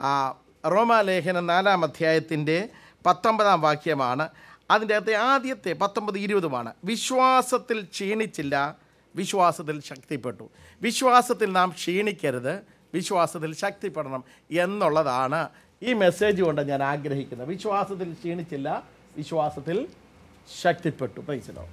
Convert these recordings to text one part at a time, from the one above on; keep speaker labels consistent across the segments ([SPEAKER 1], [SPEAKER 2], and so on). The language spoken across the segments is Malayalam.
[SPEAKER 1] ആ, റോമാലേഖനം നാലാം അധ്യായത്തിൻ്റെ പത്തൊമ്പതാം വാക്യമാണ് അതിൻ്റെ അകത്തെ ആദ്യത്തെ പത്തൊമ്പത് ഇരുപതുമാണ് വിശ്വാസത്തിൽ ക്ഷീണിച്ചില്ല വിശ്വാസത്തിൽ ശക്തിപ്പെട്ടു വിശ്വാസത്തിൽ നാം ക്ഷീണിക്കരുത് വിശ്വാസത്തിൽ ശക്തിപ്പെടണം എന്നുള്ളതാണ് ഈ മെസ്സേജ് കൊണ്ട് ഞാൻ ആഗ്രഹിക്കുന്നത് വിശ്വാസത്തിൽ ക്ഷീണിച്ചില്ല വിശ്വാസത്തിൽ ശക്തിപ്പെട്ടു പൈസലോ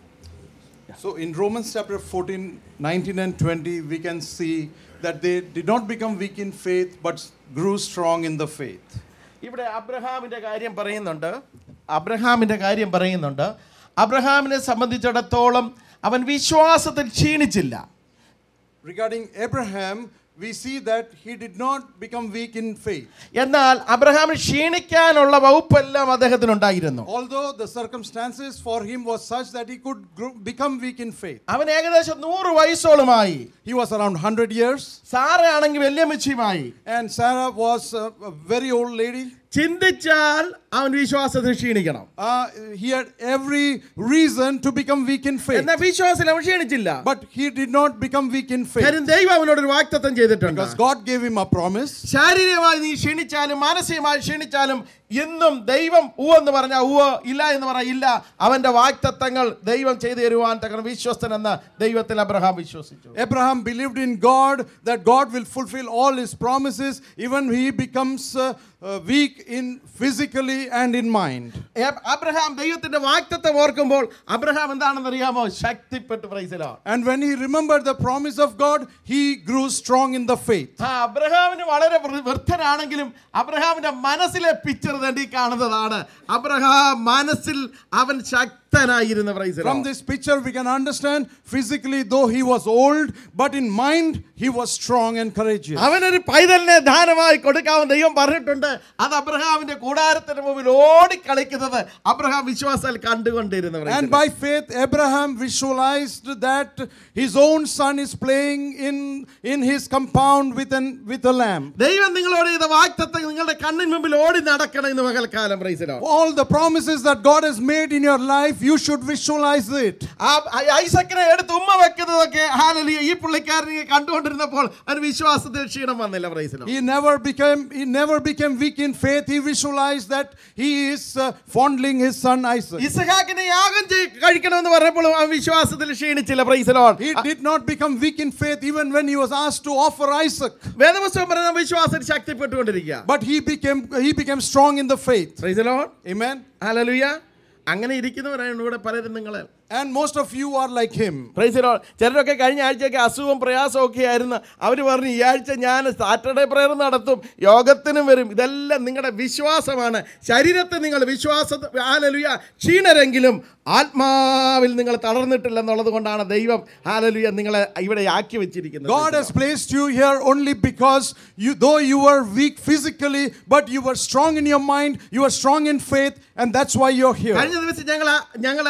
[SPEAKER 2] So in Romans chapter 14, 19, and 20, we can see that they did not become weak in faith but grew strong in the faith.
[SPEAKER 1] ഇവിടെ അബ്രഹാമിൻ്റെ കാര്യം പറയുന്നുണ്ട് അബ്രഹാമിൻ്റെ കാര്യം പറയുന്നുണ്ട് അബ്രഹാമിനെ സംബന്ധിച്ചിടത്തോളം അവൻ വിശ്വാസത്തിൽ ക്ഷീണിച്ചില്ല
[SPEAKER 2] Regarding Abraham, we see that he did not become weak in faith.
[SPEAKER 1] എന്നാൽ അബ്രഹാമിന് ക്ഷീണിക്കാനുള്ള വകുപ്പെല്ലാം അദ്ദേഹത്തിനുണ്ടായിരുന്നു
[SPEAKER 2] Although the circumstances for him was such that he could grow, become weak in faith.
[SPEAKER 1] അവൻ ഏകദേശം നൂറ് വയസ്സോളമായി
[SPEAKER 2] He was around 100 years
[SPEAKER 1] സാറയാണെങ്കിൽ വല്യമ്മച്ചിയുമായി
[SPEAKER 2] and Sarah was a, a very old lady.
[SPEAKER 1] ചിന്തിച്ചാൽ അവൻ വിശ്വാസത്തിൽ ക്ഷീണിക്കണം
[SPEAKER 2] Uh, he had every reason to become weak in faith.
[SPEAKER 1] എന്നാൽ വിശ്വാസത്തിൽ അവൻ ക്ഷീണിച്ചില്ല
[SPEAKER 2] But he did not become weak in faith.
[SPEAKER 1] കാര്യം ദൈവം അവനോട് ഒരു വാക്തത്വം ചെയ്തിട്ടുണ്ട്
[SPEAKER 2] Because God gave him a promise.
[SPEAKER 1] ശാരീരികമായി നീ ക്ഷീണിച്ചാലും മാനസികമായി ക്ഷീണിച്ചാലും ഇന്നും ദൈവം ഊ എന്ന് പറഞ്ഞാൽ ഊ ഇല്ല എന്ന് പറഞ്ഞാൽ ഇല്ല അവന്റെ വാക്തത്വങ്ങൾ ദൈവം ചെയ്തു തരുവാൻ തക്കണം വിശ്വസ്തൻ എന്ന് ദൈവത്തിൽ അബ്രഹാം വിശ്വസിച്ചു
[SPEAKER 2] Abraham believed in God that God will fulfill all his promises even he becomes uh, uh, weak in physically and in mind.
[SPEAKER 1] ഏ- അബ്രഹാം ദൈവത്തിന്റെ വാക്തത്വം ഓർക്കുമ്പോൾ അബ്രഹാം എന്താണെന്ന് അറിയാമോ ശക്തിപ്പെട്ട് പ്രൈസിലോ
[SPEAKER 2] And when he remembered the promise of God, he grew strong in the faith.
[SPEAKER 1] ആ അബ്രഹാമിന് വളരെ വൃ- വൃദ്ധനാണെങ്കിലും അബ്രഹാമിന്റെ മനസ്സിലെ പിക്ചർ തണ്ടി കാണുന്നതാണ് അബ്രഹാം മനസ്സിൽ അവൻ ശക്തനായിരുന്നു പ്രൈസിലോ
[SPEAKER 2] From this picture, we can understand physically, though he was old, but in mind, he was strong and courageous.
[SPEAKER 1] അവനൊരു പൈതലിനെ ദാനമായി കൊടുക്കാവൻ ദൈവം പറഞ്ഞിട്ടുണ്ട് അത് അബ്രഹാമിന്റെ കൂടാരത്തിന് മുമ്പിൽ ഓടിക്കളിക്കുന്നത് അബ്രഹാം വിശ്വാസത്തിൽ കണ്ടുകൊണ്ടിരുന്നു
[SPEAKER 2] And by faith, Abraham visualized that his own son is playing in, in his compound with, an, with a lamb.
[SPEAKER 1] ദൈവം നിങ്ങളോട് ചെയ്ത വാക്തത്വം നിങ്ങളുടെ കണ്ണിന് മുമ്പിൽ ഓടി നടക്കണം ഇന്ന് പകൽക്കാലം praise the Lord
[SPEAKER 2] All the promises that God has made in your life, you should visualize it.
[SPEAKER 1] ആ ഐ- ഐസക്കിനെ എടുത്ത് ഉമ്മ വെക്കുന്നതൊക്കെ ഹാലലിയ ഈ പുള്ളിക്കാരനെ കണ്ടുകൊണ്ടിരുന്നപ്പോൾ അവന് വിശ്വാസത്തിൽ ക്ഷീണം വന്നില്ല പ്രൈസിലോ
[SPEAKER 2] He never became he never became weak in faith. He visualized that he is uh, fondling his son Isaac.
[SPEAKER 1] ഇസഹാക്കിനെ യാഗം ചെയ്- കഴിക്കണമെന്ന് പറഞ്ഞപ്പോൾ അവൻ വിശ്വാസത്തിൽ ക്ഷീണിച്ചില്ല പ്രൈസിലോ
[SPEAKER 2] He did not become weak in faith even when he was asked to offer Isaac.
[SPEAKER 1] വേദപുസ്തകം പറയുന്ന വിശ്വാസത്തിൽ ശക്തിപ്പെട്ടുകൊണ്ടിരിക്കുക
[SPEAKER 2] But he became he became strong in the faith.
[SPEAKER 1] Praise the Lord
[SPEAKER 2] Amen.
[SPEAKER 1] Hallelujah അങ്ങനെ ഇരിക്കുന്നവരാണ് ഇവിടെ പലരും നിങ്ങൾ
[SPEAKER 2] And most of you are like him.
[SPEAKER 1] പ്രൈസിലോ ചിലരൊക്കെ കഴിഞ്ഞ ആഴ്ചയൊക്കെ അസുഖവും പ്രയാസവും ഒക്കെ ആയിരുന്നു അവർ പറഞ്ഞു ഈ ആഴ്ച ഞാൻ സാറ്റർഡേ പ്രയർ നടത്തും യോഗത്തിനും വരും ഇതെല്ലാം നിങ്ങളുടെ വിശ്വാസമാണ് ശരീരത്തെ നിങ്ങൾ വിശ്വാസ ഹാലലുയ ക്ഷീണരെങ്കിലും ആത്മാവിൽ നിങ്ങൾ തളർന്നിട്ടില്ലെന്നുള്ളത് കൊണ്ടാണ് ദൈവം ഹാലലുയ നിങ്ങളെ ഇവിടെ ആക്കി വെച്ചിരിക്കുന്നത്
[SPEAKER 2] God has placed you here only because you, though you were weak physically, but you were strong in your mind, you were strong in faith, and that's why you're here.
[SPEAKER 1] കഴിഞ്ഞ ദിവസം ഞങ്ങൾ ഞങ്ങൾ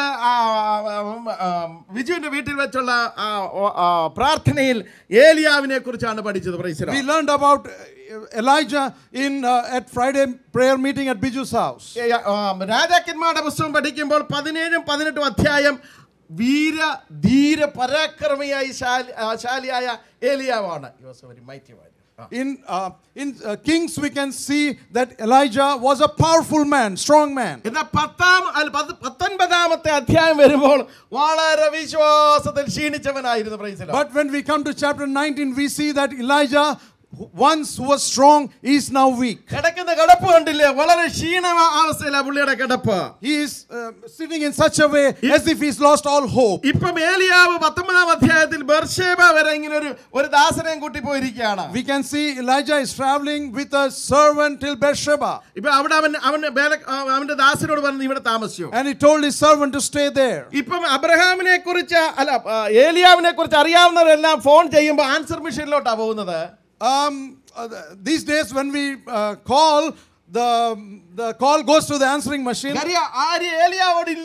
[SPEAKER 1] വിജുവിന്റെ വീട്ടിൽ വെച്ചുള്ള ആ, ആ, പ്രാർത്ഥനയിൽ ഏലിയാവിനെ കുറിച്ചാണ് പഠിച്ചത് പ്രൈസിലോ
[SPEAKER 2] We learned about uh, Elijah in uh, at Friday prayer meeting at Biju's house.
[SPEAKER 1] ഏ, ആ, രാജാക്കന്മാരുടെ പുസ്തകം പഠിക്കുമ്പോൾ പതിനേഴും പതിനെട്ടും അധ്യായം വീര ധീര പരാക്രമിയായി ശാലി- ആ, ശാലിയായ ഏലിയാവാണ് He was a very mighty warrior. ആ.
[SPEAKER 2] In uh, in uh, Kings, we can see that Elijah was a powerful man, strong man.
[SPEAKER 1] എന്നാൽ പത്താം അല്ല പത്ത് പത്തൊൻപതാമത്തെ അധ്യായം വരുമ്പോൾ വളരെ വിശ്വാസത്തിൽ ക്ഷീണിച്ചവനായിരുന്നു പ്രൈസിലോ
[SPEAKER 2] But when we come to chapter 19, we see that Elijah, who once was strong, is now weak.
[SPEAKER 1] കിടക്കുന്ന കിടപ്പ് കണ്ടില്ലേ വളരെ ക്ഷീണ അവസ്ഥയിലാണ് പുള്ളിയുടെ കിടപ്പ്
[SPEAKER 2] He is uh, sitting in such a way as if he's lost all hope.
[SPEAKER 1] ഇപ്പം ഏലിയാവ് പത്തൊമ്പതാം അധ്യായത്തിൽ ബർഷേബ വരെ ഇങ്ങനെ ഒരു ഒരു ദാസനെയും കൂട്ടി പോയിരിക്കുകയാണ്
[SPEAKER 2] We can see Elijah is traveling with a servant till Beersheba.
[SPEAKER 1] ഇപ്പൊ അവിടെ അവൻ അവന്റെ വേല ആ, അവന്റെ ദാസനോട് പറഞ്ഞു ഇവിടെ താമസിച്ചു
[SPEAKER 2] And he told his servant to stay there.
[SPEAKER 1] ഇപ്പം അബ്രഹാമിനെ കുറിച്ച് അല്ല ആ, ഏലിയാവിനെ കുറിച്ച് അറിയാവുന്നവരെല്ലാം ഫോൺ ചെയ്യുമ്പോൾ ആൻസർ മെഷീനിലോട്ടാ പോകുന്നത്
[SPEAKER 2] Um, uh, these days, when we uh, call, the, the call goes to the answering machine.
[SPEAKER 1] കാര്യം ആര് ഏലിയാവോട് ഇല്ല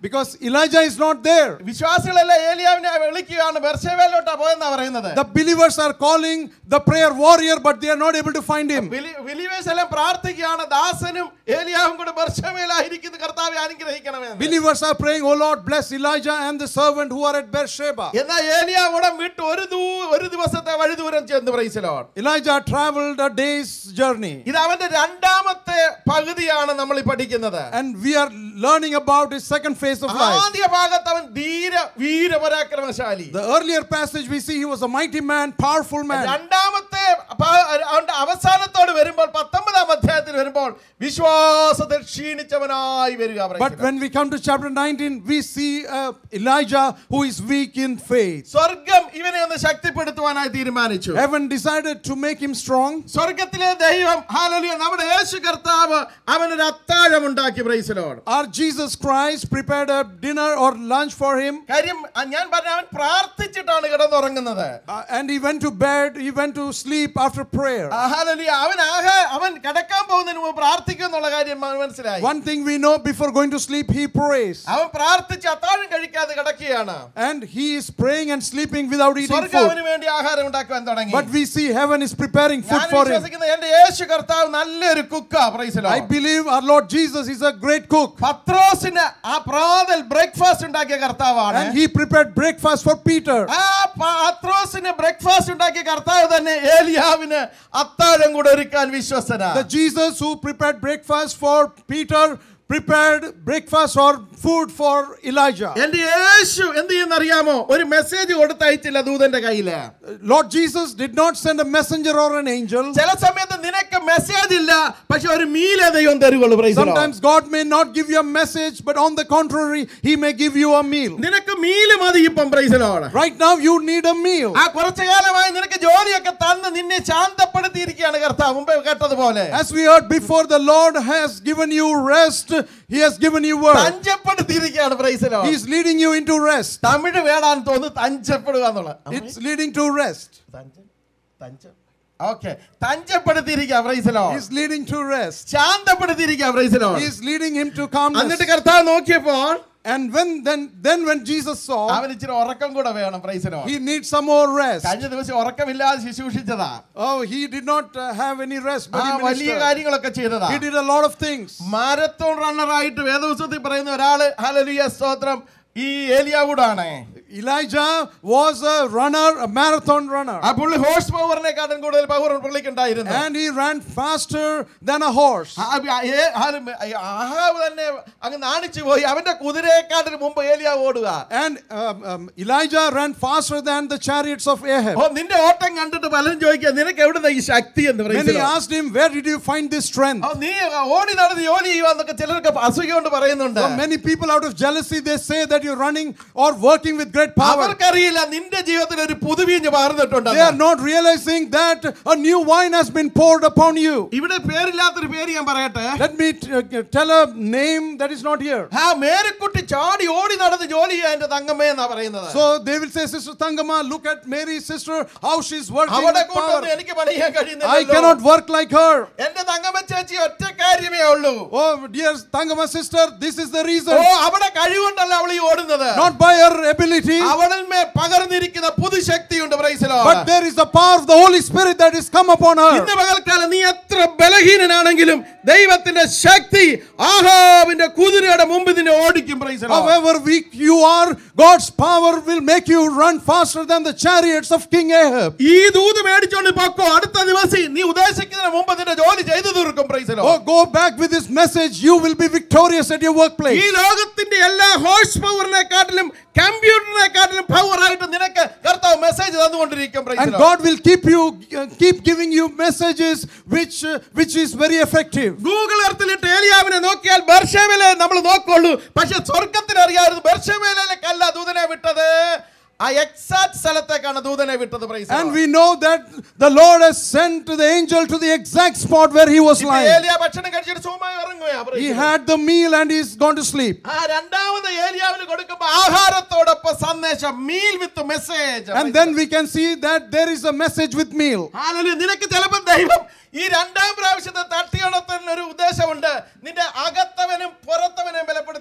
[SPEAKER 3] because Elijah is not there.
[SPEAKER 1] വിശ്വാസികളെല്ലാം ഏലിയാവിനെ വിളിക്കുകയാണ് ബെർഷേവയിലോട്ടാ പോയെന്നാ പറയുന്നത്
[SPEAKER 3] The believers are calling the prayer warrior, but they are not able to find him.
[SPEAKER 1] Believers എല്ലാം പ്രാർത്ഥിക്കുകയാണ് ദാസനും ഏലിയാവും കൂടെ ബെർഷേവയിലായിരിക്കുന്നു കർത്താവെ അനുഗ്രഹിക്കണമെന്ന്
[SPEAKER 3] Believers are praying, Oh Lord, bless Elijah and the servant who are at Beersheba.
[SPEAKER 1] എന്നാൽ ഏലിയ ഉടൻ വിട്ട് ഒരു ദൂ ഒരു ദിവസത്തെ വഴി ദൂരം ചെന്ന് പ്രൈസലോൺ
[SPEAKER 3] Elijah traveled a day's journey.
[SPEAKER 1] ഇത് അവന്റെ രണ്ടാമത്തെ പകുതിയാണ് നമ്മൾ ഈ പഠിക്കുന്നത്
[SPEAKER 3] And we are learning about his second phase of life.
[SPEAKER 1] ആദ്യ ഭാഗത്ത് അവൻ ധീര വീരപരാക്രമശാലി
[SPEAKER 3] The earlier passage we see he was a mighty man, powerful man.
[SPEAKER 1] രണ്ടാമത്തെ പ- അവന്റെ അവസാനത്തോട് വരുമ്പോൾ പത്തൊമ്പതാം അധ്യായത്തിൽ വരുമ്പോൾ വിശ്വാസത്തിൽ ക്ഷീണിച്ചവനായി വരിക
[SPEAKER 3] But
[SPEAKER 1] പറയുന്നത്.
[SPEAKER 3] when we come to chapter 19, we see uh, Elijah who is weak in faith.
[SPEAKER 1] സ്വർഗം ഇവനെ ഒന്ന് ശക്തിപ്പെടുത്തുവാനായി തീരുമാനിച്ചു
[SPEAKER 3] Heaven decided to make him strong.
[SPEAKER 1] സ്വർഗത്തിലെ ദൈവം ഹാലലിയ നമ്മുടെ യേശു കർത്താവ് അവനൊരു അത്താഴം ഉണ്ടാക്കി പ്രൈസലോട്
[SPEAKER 3] Our Jesus Christ prepared a dinner or lunch for him.
[SPEAKER 1] കാര്യം അ- ഞാൻ പറഞ്ഞ അവൻ പ്രാർത്ഥിച്ചിട്ടാണ് കിടന്നുറങ്ങുന്നത്
[SPEAKER 3] Uh, and he went to bed, he went to sleep after prayer.
[SPEAKER 1] ആ, ഹാലലിയ അവൻ ആഹാ അവൻ കിടക്കാൻ പോകുന്നതിന് മുമ്പ് പ്രാർത്ഥിക്കും എന്നുള്ള കാര്യം അവന് മനസ്സിലായി
[SPEAKER 3] One thing we know before going to sleep, he prays.
[SPEAKER 1] അവൻ പ്രാർത്ഥിച്ച് അത്താഴം കഴിക്കാതെ കിടക്കുകയാണ്
[SPEAKER 3] And he is praying and sleeping without eating
[SPEAKER 1] സ്വർഗം
[SPEAKER 3] food.
[SPEAKER 1] അവന് വേണ്ടി ആഹാരം ഉണ്ടാക്കുവാൻ തുടങ്ങി
[SPEAKER 3] But we see heaven is preparing food
[SPEAKER 1] ഞാൻ
[SPEAKER 3] for him.
[SPEAKER 1] വിശ്വസിക്കുന്നത് എന്റെ യേശു കർത്താവ് നല്ലൊരു കുക്കാ പ്രൈസലോ
[SPEAKER 3] I believe our Lord Jesus is a great cook.
[SPEAKER 1] പത്രോസിന് ആ പ്രാതൽ ബ്രേക്ക്ഫാസ്റ്റ് ഉണ്ടാക്കിയ കർത്താവാണ്
[SPEAKER 3] And he prepared breakfast for Peter.
[SPEAKER 1] ആ പത്രോസിന് ബ്രേക്ക്ഫാസ്റ്റ് ഉണ്ടാക്കിയ കർത്താവ് തന്നെ ഏലിയാവിന് അത്താഴം കൂടെ ഒരുക്കാൻ വിശ്വസന
[SPEAKER 3] The Jesus who prepared breakfast for Peter prepared breakfast or food for Elijah.
[SPEAKER 1] എന്റെ യേശു എന്ത് ചെയ്യുന്നറിയാമോ ഒരു മെസ്സേജ് കൊടുത്തയച്ചില്ല ദൂതന്റെ കയ്യില്
[SPEAKER 3] Lord Jesus did not send a messenger or an angel.
[SPEAKER 1] ചില സമയത്ത് നിനക്ക് മെസ്സേജ് ഇല്ല പക്ഷെ ഒരു മീല ദൈവം തരുവുള്ളൂ praise the Lord.
[SPEAKER 3] Sometimes God may not give you a message, but on the contrary, He may give you a meal.
[SPEAKER 1] നിനക്ക് മീല് മതി ഇപ്പം പ്രൈസലോട്
[SPEAKER 3] Right now, you need a meal.
[SPEAKER 1] ആ കുറച്ചു കാലമായി നിനക്ക് ജോലിയൊക്കെ തന്ന് നിന്നെ ശാന്തപ്പെടുത്തിയിരിക്കുകയാണ് കർത്താവ് മുമ്പേ കേട്ടതുപോലെ
[SPEAKER 3] As we heard before, the Lord has given you rest, He has given you work.
[SPEAKER 1] തഞ്ചപ്പെടുത്തിയിരിക്കുകയാണ് praise the Lord
[SPEAKER 3] He is leading you into rest.
[SPEAKER 1] Tamil വേടാന്ന് തോന്നുന്നു തഞ്ചപ്പെടുക എന്നുള്ളത്
[SPEAKER 3] It's leading to rest.
[SPEAKER 1] തഞ്ചം തഞ്ചം ഓക്കെ തഞ്ചപ്പെടുത്തിയിരിക്കുക praise the Lord
[SPEAKER 3] He's leading to rest.
[SPEAKER 1] ശാന്തപ്പെടുത്തിയിരിക്കുക praise the Lord
[SPEAKER 3] He's leading him to calmness.
[SPEAKER 1] എന്നിട്ട് കർത്താവ് നോക്കിയപ്പോൾ
[SPEAKER 3] And when then then when Jesus saw,
[SPEAKER 1] അവൻ ഇച്ചിരി ഉറക്കം കൂടെ വേണം പ്രൈസലോ
[SPEAKER 3] he needs some more rest.
[SPEAKER 1] കഴിഞ്ഞ ദിവസം ഉറക്കമില്ലാതെ ശുശ്രൂഷിച്ചതാ
[SPEAKER 3] Oh, he did not uh, have any rest,
[SPEAKER 1] ആ
[SPEAKER 3] but he
[SPEAKER 1] വലിയ
[SPEAKER 3] ministered.
[SPEAKER 1] കാര്യങ്ങളൊക്കെ ചെയ്തതാ
[SPEAKER 3] He did a lot of things.
[SPEAKER 1] Marathon റണ്ണറായിട്ട് വേദപുസ്തകത്തിൽ പറയുന്ന ഒരാള് ഹലലിയ സ്തോത്രം ഈ ഏലിയാവൂടാണ്
[SPEAKER 3] Elijah was a runner, a marathon runner.
[SPEAKER 1] ആ പുള്ളി ഹോഴ്സ് പവറിനെക്കാട്ടും കൂടുതൽ പവർ പുള്ളിക്ക് ഉണ്ടായിരുന്നു
[SPEAKER 3] And he ran faster than a horse.
[SPEAKER 1] ആ, ആ, ഏ- ആ, ആഹാവ് തന്നെ അങ്ങ് നാണിച്ചു പോയി അവന്റെ കുതിരയെക്കാട്ടിന് മുമ്പ് ഏലിയാവ് ഓടുക
[SPEAKER 3] And um, um, Elijah ran faster than the chariots of Ahab.
[SPEAKER 1] ഓ നിന്റെ ഓട്ടം കണ്ടിട്ട് പലരും ചോദിക്കുക നിനക്ക് എവിടുന്ന ഈ ശക്തി എന്ന്
[SPEAKER 3] Many
[SPEAKER 1] പറയുന്നത്
[SPEAKER 3] asked him, Where did you find this strength?
[SPEAKER 1] നീ ഓടി നടന്ന് ജോലി ചെയ്യുവാന്നൊക്കെ ചിലർക്ക് അസൂയ കൊണ്ട് പറയുന്നുണ്ട്
[SPEAKER 3] So many people, out of jealousy, they say that you're running or working with great power.
[SPEAKER 1] അവർക്കറിയില്ല നിന്റെ ജീവിതത്തിൽ ഒരു പുതുവീഞ്ഞ് പാർന്നിട്ടുണ്ട്
[SPEAKER 3] They are not realizing that a new wine has been poured upon you.
[SPEAKER 1] ഇവിടെ പേരില്ലാത്തൊരു പേര് ഞാൻ പറയട്ടെ
[SPEAKER 3] Let me t- uh, tell a name that is not here.
[SPEAKER 1] ആ മേരിക്കുട്ടി ചാടി ഓടി നടന്ന് ജോലി ചെയ്യാൻ എന്റെ തങ്കമ്മ എന്നാ പറയുന്നത്
[SPEAKER 3] So they will say, Sister Tangama, look at Mary's sister, how she's working
[SPEAKER 1] അവിടെ
[SPEAKER 3] with
[SPEAKER 1] കൂട്ടൊന്നും
[SPEAKER 3] power.
[SPEAKER 1] എനിക്ക് പണിയാൻ
[SPEAKER 3] I
[SPEAKER 1] കഴിയുന്നില്ല
[SPEAKER 3] cannot work like her.
[SPEAKER 1] എന്റെ തങ്കമ്മ ചേച്ചി ഒറ്റ കാര്യമേ ഉള്ളൂ
[SPEAKER 3] Oh, dear Tangama sister, this is the
[SPEAKER 1] oh
[SPEAKER 3] reason.
[SPEAKER 1] അവിടെ കഴിവുണ്ടല്ല അവൾ ഈ ഓടുന്നത്
[SPEAKER 3] Not by her ability,
[SPEAKER 1] അവളിൽ മേ പകർന്നിരിക്കുന്ന പുതുശക്തിയുണ്ട് praise the Lord
[SPEAKER 3] but there is the power of the Holy Spirit that is come upon her.
[SPEAKER 1] ഇന്ന് പകൽക്കാലം നീ എത്ര ബലഹീനനാണെങ്കിലും ദൈവത്തിന്റെ ശക്തി ആഹാവിന്റെ കുതിരയുടെ മുമ്പ് നിന്നെ ഓടിക്കും പ്രൈസലോ
[SPEAKER 3] However weak you are, God's power will make you run faster than the chariots of King Ahab.
[SPEAKER 1] ഈ ദൂത് മേടിച്ചോണ്ട് പൊക്കോ അടുത്ത ദിവസം നീ ഉദ്ദേശിക്കുന്നതിന് മുമ്പ് നിന്റെ ജോലി ചെയ്തു തീർക്കും പ്രൈസലോ
[SPEAKER 3] Oh, go back with this message. You will be victorious at your
[SPEAKER 1] ഈ
[SPEAKER 3] workplace.
[SPEAKER 1] ലോകത്തിന്റെ എല്ലാ ഹോഴ്സ് പവറിനെക്കാട്ടിലും കമ്പ്യൂട്ടറിനെക്കാട്ടിലും പവർ ആയിട്ട് നിനക്ക് കർത്താവ് മെസ്സേജ് തന്നുകൊണ്ടിരിക്കും praise
[SPEAKER 3] And
[SPEAKER 1] the Lord.
[SPEAKER 3] God will keep you, uh, keep giving you messages which, uh, which is very effective.
[SPEAKER 1] Google എർത്തിലിട്ട് ഏലിയാവിനെ നോക്കിയാൽ ബർഷേമേലെ നമ്മൾ നോക്കുള്ളൂ പക്ഷെ സ്വർഗത്തിന് അറിയാമായിരുന്നു ബർഷമേലേക്കല്ല ദൂതനെ വിട്ടത് ആ എക്സാക്ട് സ്ഥലത്തേക്കാണ് ദൂതനെ വിട്ടത് praise the
[SPEAKER 3] And
[SPEAKER 1] Lord.
[SPEAKER 3] we know that the Lord has sent the angel to the exact spot where he was
[SPEAKER 1] ഇപ്പൊ
[SPEAKER 3] lying.
[SPEAKER 1] ഏലിയ ഭക്ഷണം കഴിച്ചിട്ട് സുഖമായി ഇറങ്ങുകയാ praise
[SPEAKER 3] He
[SPEAKER 1] the Lord.
[SPEAKER 3] had the meal and he's gone to sleep.
[SPEAKER 1] ആ രണ്ടാമത് ഏലിയാവിന് കൊടുക്കുമ്പോ ആഹാരത്തോടൊപ്പം സന്ദേശം meal with message
[SPEAKER 3] And then we can see that there is a message with meal.
[SPEAKER 1] Hallelujah. നിനക്ക് ചിലപ്പോൾ ദൈവം ഈ രണ്ടാം പ്രാവശ്യത്തെ തട്ടിയോണത്തിന് ഒരു ഉദ്ദേശമുണ്ട് നിന്റെ അകത്തവനും പുറത്തവനും ബലപ്പെടുത്താൻ പോവുക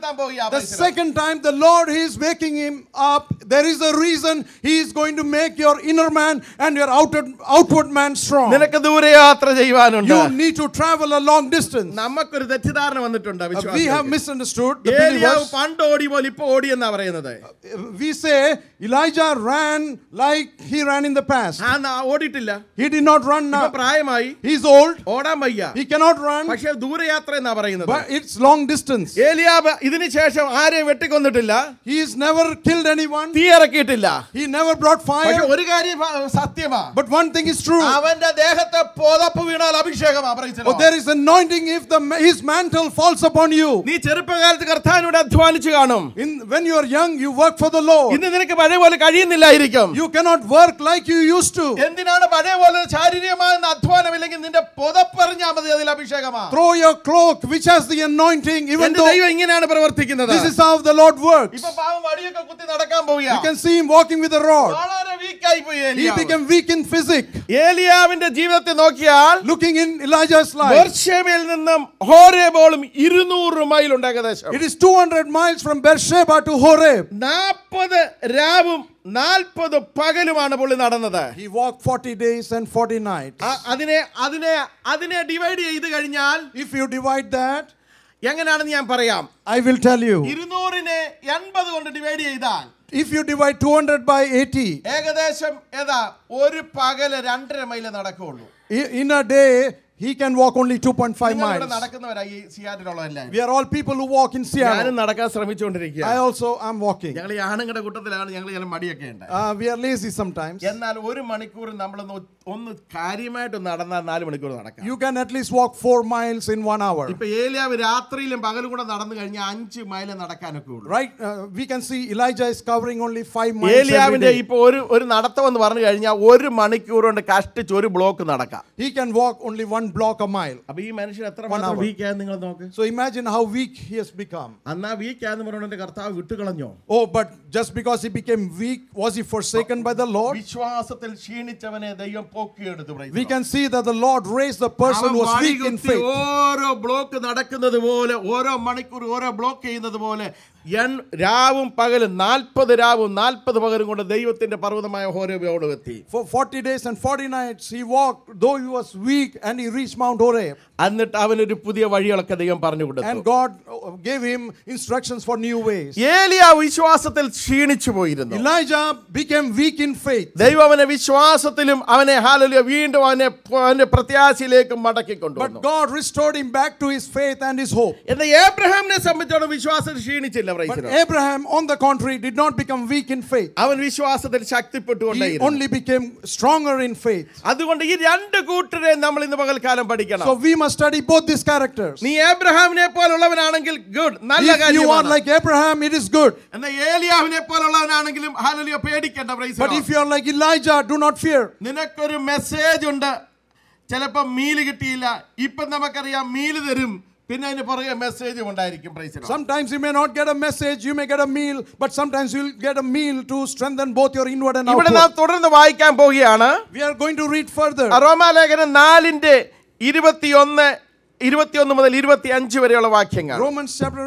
[SPEAKER 1] Yeah,
[SPEAKER 3] The
[SPEAKER 1] praise the Lord.
[SPEAKER 3] second time the Lord is waking him up, there is a reason he is going to make your inner man and your outer, outward man strong.
[SPEAKER 1] നിനക്ക് ദൂരയാത്ര ചെയ്യുവാനുണ്ട്
[SPEAKER 3] You need to travel a long distance.
[SPEAKER 1] നമുക്കൊരു തെറ്റിദ്ധാരണ വന്നിട്ടുണ്ട്
[SPEAKER 3] Uh, we have
[SPEAKER 1] വിശ്വാസത്തിലേക്ക്.
[SPEAKER 3] misunderstood the
[SPEAKER 1] ഏലിയാവ്
[SPEAKER 3] believers.
[SPEAKER 1] പണ്ട് ഓടി പോലെ ഇപ്പൊ ഓടി എന്നാ പറയുന്നത്
[SPEAKER 3] We say Elijah ran like he ran in the past.
[SPEAKER 1] ആ ന- ഓടിയിട്ടില്ല
[SPEAKER 3] He did not run
[SPEAKER 1] ഇപ്പൊ
[SPEAKER 3] now.
[SPEAKER 1] പ്രായമായി
[SPEAKER 3] He's old.
[SPEAKER 1] ഓടാൻ വയ്യ
[SPEAKER 3] He cannot run.
[SPEAKER 1] പക്ഷെ ദൂരയാത്ര എന്നാ പറയുന്നത്
[SPEAKER 3] But it's long distance.
[SPEAKER 1] ഏലിയാവ് ഇതിനു ശേഷം ആരെയും വെട്ടിക്കൊന്നിട്ടില്ല
[SPEAKER 3] He has never killed anyone.
[SPEAKER 1] തീ ഇറക്കിയിട്ടില്ല
[SPEAKER 3] He never brought
[SPEAKER 1] പക്ഷെ
[SPEAKER 3] fire.
[SPEAKER 1] ഒരു കാര്യം ഭ- സത്യമാ
[SPEAKER 3] But one thing is true.
[SPEAKER 1] അവന്റെ ദേഹത്തെ പോതപ്പ് വീണാൽ അഭിഷേകമാ praise the
[SPEAKER 3] Oh,
[SPEAKER 1] Lord.
[SPEAKER 3] there is anointing if the his mantle falls upon you.
[SPEAKER 1] നീ ചെറുപ്പകാലത്ത് കർത്താവിനോട് അധ്വാനിച്ചു കാണും
[SPEAKER 3] In when you are young, you work for the Lord.
[SPEAKER 1] ഇന്ന് നിനക്ക് പഴയ പോലെ കഴിയുന്നില്ലായിരിക്കും
[SPEAKER 3] You cannot work like you used to.
[SPEAKER 1] എന്തിനാണ് പഴയ പോലെ ശാരീരികമായ അധ്വാനമില്ലെങ്കിൽ നിന്റെ പുതപ്പറിഞ്ഞാൽ മതി അതിൽ അഭിഷേകമാ
[SPEAKER 3] Throw your cloak, which has the anointing, even
[SPEAKER 1] എന്റെ
[SPEAKER 3] though
[SPEAKER 1] ദൈവം ഇങ്ങനെയാണ് പ്രവർത്തിക്കുന്നത്
[SPEAKER 3] this is how the Lord works.
[SPEAKER 1] ഇപ്പൊ പാവം വടിയൊക്കെ കുത്തി നടക്കാൻ
[SPEAKER 3] You
[SPEAKER 1] പോവുക
[SPEAKER 3] can see him walking with a rod.
[SPEAKER 1] വളരെ വീക്കായി പോയി
[SPEAKER 3] He
[SPEAKER 1] ഏലിയാവ്.
[SPEAKER 3] became weak in physique.
[SPEAKER 1] ഏലിയാവിന്റെ ജീവിതത്തെ നോക്കിയാൽ
[SPEAKER 3] Looking in Elijah's life,
[SPEAKER 1] ബെർശേബയിൽ നിന്നും ഹോരേബോളും ഇരുന്നൂറ് മൈൽ ഉണ്ട് ഏകദേശം
[SPEAKER 3] it is 200 miles from Beersheba to Horeb.
[SPEAKER 1] നാൽപ്പത് രാവും നാൽപ്പത് പകലുമാണ് പുള്ളി നടന്നത്
[SPEAKER 3] He walked 40 days and 40 nights.
[SPEAKER 1] ആ- അതിനെ അതിനെ അതിനെ ഡിവൈഡ് ചെയ്ത് കഴിഞ്ഞാൽ
[SPEAKER 3] If you divide that,
[SPEAKER 1] എങ്ങനെയാണെന്ന് ഞാൻ പറയാം
[SPEAKER 3] I will tell you.
[SPEAKER 1] ഇരുന്നൂറിനെ എൺപത് കൊണ്ട് ഡിവൈഡ് ചെയ്താൽ
[SPEAKER 3] If you divide 200 by 80,
[SPEAKER 1] ഏകദേശം ഏതാ ഒരു പകല് രണ്ടര മൈല് നടക്കുള്ളൂ
[SPEAKER 3] i- in a day, he can walk only 2.5
[SPEAKER 1] നിങ്ങൾ ഇവിടെ
[SPEAKER 3] miles.
[SPEAKER 1] നടക്കുന്നവരാ ഈ സിയാറ്റിലുള്ള എല്ലാവരും
[SPEAKER 3] We are all people who walk in
[SPEAKER 1] ഞാനും
[SPEAKER 3] Seattle.
[SPEAKER 1] നടക്കാൻ ശ്രമിച്ചുകൊണ്ടിരിക്കുക
[SPEAKER 3] I also am walking.
[SPEAKER 1] ഞങ്ങൾ ഈ ആണുങ്ങളുടെ കൂട്ടത്തിലാണ് ഞങ്ങൾ ചില മടിയൊക്കെ ഉണ്ട്
[SPEAKER 3] Uh, we are lazy sometimes.
[SPEAKER 1] എന്നാൽ ഒരു മണിക്കൂർ നമ്മളൊന്ന് ഒ- ഒന്ന് കാര്യമായിട്ട് നടന്നാൽ നാല് മണിക്കൂർ നടക്കാം
[SPEAKER 3] You can at least walk 4 miles in 1 hour.
[SPEAKER 1] ഇപ്പൊ ഏലിയാവ് രാത്രിയിലും പകലും കൂടെ നടന്നു കഴിഞ്ഞാൽ അഞ്ച് മൈല് നടക്കാനൊക്കെ ഉള്ളൂ
[SPEAKER 3] Right? Uh, we can see Elijah is covering only 5 miles. Every
[SPEAKER 1] ഏലിയാവിന്റെ
[SPEAKER 3] day.
[SPEAKER 1] ഇപ്പൊ ഒരു ഒരു നടത്തം എന്ന് പറഞ്ഞു കഴിഞ്ഞാൽ ഒരു മണിക്കൂർ കൊണ്ട് കഷ്ടിച്ച് ഒരു ബ്ലോക്ക് നടക്കാം
[SPEAKER 3] He can walk only one block a mile.
[SPEAKER 1] അപ്പൊ ഈ മനുഷ്യൻ എത്ര
[SPEAKER 3] One hour.
[SPEAKER 1] വീക്കാന്ന് നിങ്ങൾ നോക്ക്
[SPEAKER 3] So imagine how weak he has become.
[SPEAKER 1] അന്നാ വീക്കാന്ന് പറഞ്ഞുകൊണ്ട് എന്റെ കർത്താവ് വിട്ടുകളഞ്ഞോ
[SPEAKER 3] Oh, but just because he became weak, was he forsaken by the Lord?
[SPEAKER 1] വിശ്വാസത്തിൽ ക്ഷീണിച്ചവനെ ദൈവം പൊക്കിയെടുത്തു praise
[SPEAKER 3] We
[SPEAKER 1] the
[SPEAKER 3] can see that the Lord raised the person
[SPEAKER 1] അവൻ
[SPEAKER 3] who was weak in
[SPEAKER 1] വടികുത്തി
[SPEAKER 3] faith.
[SPEAKER 1] ഓരോ ബ്ലോക്ക് നടക്കുന്നത് പോലെ ഓരോ മണിക്കൂർ ഓരോ ബ്ലോക്ക് ചെയ്യുന്നത് പോലെ എൺ രാവും പകലും നാൽപ്പത് രാവും നാൽപ്പത് പകലും കൊണ്ട് ദൈവത്തിന്റെ പർവ്വതമായ ഹോരബയോട് എത്തി
[SPEAKER 3] For 40 days and 40 nights he walked, though he was weak, and he reached Mount Horeb.
[SPEAKER 1] എന്നിട്ട് അവനൊരു പുതിയ വഴികളൊക്കെ ദൈവം പറഞ്ഞു
[SPEAKER 3] And
[SPEAKER 1] കൊടുത്തു
[SPEAKER 3] God uh, gave him instructions for new ways.
[SPEAKER 1] ഏലിയ വിശ്വാസത്തിൽ ക്ഷീണിച്ചു പോയിരുന്നു
[SPEAKER 3] Elijah became weak in faith.
[SPEAKER 1] ദൈവം അവനെ വിശ്വാസത്തിലും അവനെ ഹാലലിയ വീണ്ടും അവനെ അവന്റെ പ്രത്യാശയിലേക്കും മടക്കി
[SPEAKER 3] But
[SPEAKER 1] കൊണ്ടുവന്നു
[SPEAKER 3] God restored him back to his faith and his hope.
[SPEAKER 1] എന്നാൽ ഏബ്രഹാമിനെ സംബന്ധിച്ചോളം വിശ്വാസത്തിൽ ക്ഷീണിച്ചില്ല
[SPEAKER 3] But
[SPEAKER 1] പ്രൈസിലോ.
[SPEAKER 3] Abraham, on the contrary, did not become weak in faith.
[SPEAKER 1] അവൻ വിശ്വാസത്തിൽ
[SPEAKER 3] He
[SPEAKER 1] ശക്തിപ്പെട്ടുകൊണ്ടേയിരുന്നു
[SPEAKER 3] only became stronger in faith.
[SPEAKER 1] അതുകൊണ്ട് ഈ രണ്ട് കൂട്ടരെ നമ്മൾ ഇന്ന് പകൽക്കാലം പഠിക്കണം
[SPEAKER 3] So we must study both these characters.
[SPEAKER 1] നീ ഏബ്രഹാമിനെ പോലുള്ളവനാണെങ്കിൽ ഗുഡ് നല്ല
[SPEAKER 3] If you are
[SPEAKER 1] കാര്യമാണ്
[SPEAKER 3] like Abraham, it is good.
[SPEAKER 1] എന്നാൽ ഏലിയാവിനെ പോലുള്ളവനാണെങ്കിലും ഹാലലിയ പേടിക്കേണ്ട praise the
[SPEAKER 3] But
[SPEAKER 1] Lord.
[SPEAKER 3] if you are like Elijah, do not fear.
[SPEAKER 1] നിനക്കൊരു മെസ്സേജ് ഉണ്ട് ചിലപ്പോൾ മീല് കിട്ടിയില്ല ഇപ്പം നമുക്കറിയാം മീല് തരും പിന്നെ അതിന് പുറകെ മെസ്സേജും ഉണ്ടായിരിക്കും praise the Lord.
[SPEAKER 3] Sometimes you may not get a message, you may get a meal, but sometimes you'll get a meal to strengthen both your inward and
[SPEAKER 1] ഇവിടെ നാം
[SPEAKER 3] outward.
[SPEAKER 1] തുടർന്ന് വായിക്കാൻ പോവുകയാണ്
[SPEAKER 3] We are going to read further.
[SPEAKER 1] റോമാലേഖനം നാലിന്റെ ഇരുപത്തിയൊന്ന് ഇരുപത്തിയൊന്ന് മുതൽ ഇരുപത്തി അഞ്ച് വരെയുള്ള വാക്യങ്ങൾ
[SPEAKER 3] Romans chapter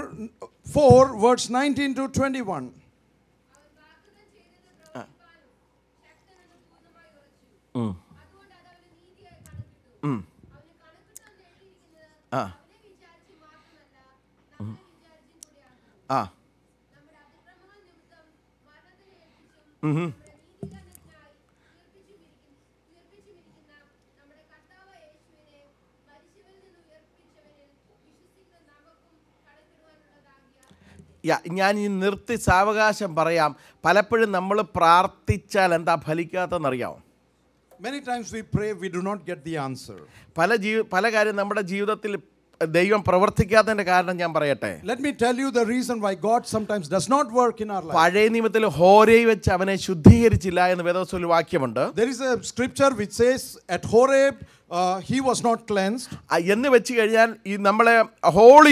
[SPEAKER 3] 4, verse 19 to 21.
[SPEAKER 1] ആ. ആ യാ, ഞാൻ ഈ നിർത്തി സാവകാശം പറയാം പലപ്പോഴും നമ്മൾ പ്രാർത്ഥിച്ചാൽ എന്താ ഫലിക്കാത്തെന്നറിയാമോ
[SPEAKER 3] Many times we pray, we do not get the answer.
[SPEAKER 1] പല ജീവ പല കാര്യം നമ്മുടെ ജീവിതത്തിൽ ദൈവം പ്രവർത്തിക്കാത്തതിൻ്റെ കാരണം ഞാൻ പറയട്ടെ
[SPEAKER 3] Let me tell you the reason why God sometimes does not work in our life.
[SPEAKER 1] പഴയ നിയമത്തിൽ ഹോരയിൽ വെച്ച് അവനെ ശുദ്ധീകരിച്ചില്ല എന്ന് വേദോസ്വൽ വാക്യമുണ്ട്
[SPEAKER 3] There is a scripture which says, At Horeb, uh, he was not cleansed.
[SPEAKER 1] ആ, എന്ന് വെച്ച് കഴിഞ്ഞാൽ ഈ നമ്മളെ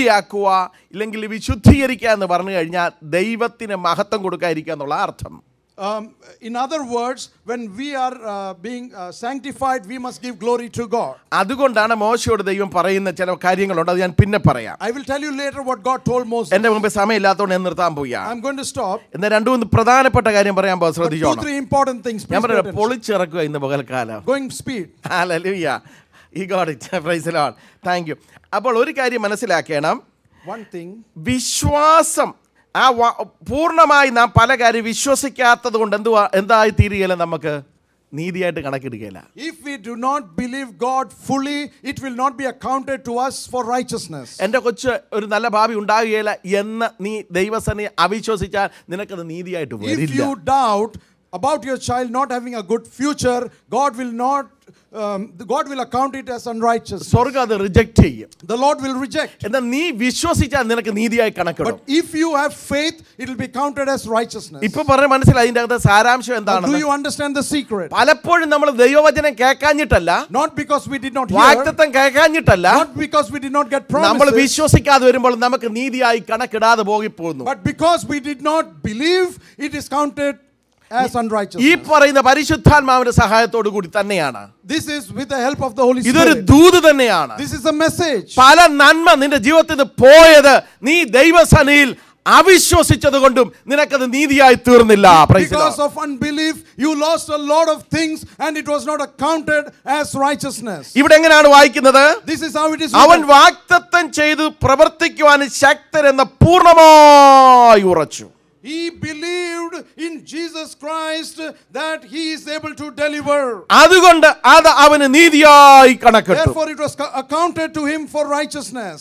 [SPEAKER 1] ഹോളിയാക്കുക ഇല്ലെങ്കിൽ വിശുദ്ധീകരിക്കുക എന്ന് പറഞ്ഞു കഴിഞ്ഞാൽ ദൈവത്തിന് മഹത്വം കൊടുക്കാതിരിക്കുക എന്നുള്ള അർത്ഥം
[SPEAKER 3] Um, in other words, when we are uh, being uh, sanctified, we must give glory to God.
[SPEAKER 1] അതുകൊണ്ടാണ് മോശയോട് ദൈവം പറയുന്ന ചില കാര്യങ്ങളുണ്ട് അത് ഞാൻ പിന്നെ പറയാം
[SPEAKER 3] I will tell you later what God told Moses.
[SPEAKER 1] എന്റെ മുമ്പ് സമയമില്ലാത്തതുകൊണ്ട് ഞാൻ നിർത്താൻ പോയാ
[SPEAKER 3] I'm going to stop.
[SPEAKER 1] എന്നാൽ രണ്ടു മൂന്ന് പ്രധാനപ്പെട്ട കാര്യം പറയാൻ പോകും
[SPEAKER 3] But two,
[SPEAKER 1] ശ്രദ്ധിച്ചോണം
[SPEAKER 3] three important things.
[SPEAKER 1] ഞാൻ
[SPEAKER 3] Please pay
[SPEAKER 1] പറയാം
[SPEAKER 3] attention.
[SPEAKER 1] പൊളിച്ചിറക്കുക ഇന്ന് പകൽക്കാലം
[SPEAKER 3] Going speed.
[SPEAKER 1] ഹല്ലേലൂയ ഈ God it praise Lord thank you അപ്പോൾ ഒരു കാര്യം മനസ്സിലാക്കണം
[SPEAKER 3] One thing.
[SPEAKER 1] വിശ്വാസം ആ വ- പൂർണ്ണമായി നാം പല കാര്യം വിശ്വസിക്കാത്തത് കൊണ്ട് എന്തുവാ എന്തായി തീരുകയില്ല നമുക്ക് നീതിയായിട്ട് കണക്കിടുകയില്ല
[SPEAKER 3] If we do not believe God fully, it will not be accounted to us for righteousness.
[SPEAKER 1] എൻ്റെ കൊച്ച് ഒരു നല്ല ഭാവി ഉണ്ടാകുകയില്ല എന്ന് നീ ദൈവസനെ അവിശ്വസിച്ചാൽ നിനക്കത് നീതിയായിട്ട്
[SPEAKER 3] If
[SPEAKER 1] വരില്ല
[SPEAKER 3] you doubt about your child not having a good future, God will not, um, God will account it as unrighteous.
[SPEAKER 1] സ്വർഗം അത് റിജക്റ്റ് ചെയ്യും
[SPEAKER 3] The Lord will reject.
[SPEAKER 1] എന്നാൽ നീ വിശ്വസിച്ചാൽ നിനക്ക് നീതിയായി കണക്കിടും
[SPEAKER 3] But if you have faith, it will be counted as righteousness.
[SPEAKER 1] ഇപ്പൊ പറഞ്ഞ മനസ്സിലായി അതിന്റെ അകത്ത് സാരാംശം
[SPEAKER 3] Now,
[SPEAKER 1] എന്താണ്
[SPEAKER 3] do you understand the secret?
[SPEAKER 1] പലപ്പോഴും നമ്മൾ ദൈവവചനം കേൾക്കാഞ്ഞിട്ടല്ല
[SPEAKER 3] Not because we did not hear,
[SPEAKER 1] വാക്തത്വം കേൾക്കാഞ്ഞിട്ടല്ല
[SPEAKER 3] not because we did not get
[SPEAKER 1] നമ്മൾ
[SPEAKER 3] promises,
[SPEAKER 1] വിശ്വസിക്കാതെ വരുമ്പോൾ നമുക്ക് നീതിയായി കണക്കിടാതെ പോകിപ്പോകുന്നു
[SPEAKER 3] but because we did not believe, it is counted as
[SPEAKER 1] ഈ
[SPEAKER 3] unrighteousness.
[SPEAKER 1] പറയുന്ന പരിശുദ്ധാത്മാവിന്റെ സഹായത്തോടു കൂടി തന്നെയാണ്
[SPEAKER 3] This is with the help of the Holy
[SPEAKER 1] ഇതൊരു
[SPEAKER 3] Spirit.
[SPEAKER 1] ദൂത് തന്നെയാണ്
[SPEAKER 3] This is a message.
[SPEAKER 1] പല നന്മ നിന്റെ ജീവിതത്തിൽ നിന്ന് പോയത് നീ ദൈവസനയിൽ അവിശ്വസിച്ചത് കൊണ്ടും നിനക്കത് നീതിയായി തീർന്നില്ല Praise the
[SPEAKER 3] Because
[SPEAKER 1] Lord.
[SPEAKER 3] of unbelief, you lost a lot of things and it was not accounted as righteousness.
[SPEAKER 1] ഇവിടെ എങ്ങനെയാണ് വായിക്കുന്നത്
[SPEAKER 3] This is how it is.
[SPEAKER 1] അവൻ
[SPEAKER 3] written.
[SPEAKER 1] വാക്തത്വം ചെയ്തു പ്രവർത്തിക്കുവാൻ ശക്തരെന്ന പൂർണ്ണമായി ഉറച്ചു
[SPEAKER 3] He believed in Jesus Christ that he is able to deliver.
[SPEAKER 1] അതുകൊണ്ട് അത് അവന് നീതിയായി കണക്കിട്ടു
[SPEAKER 3] Therefore, it was co- accounted to him for righteousness.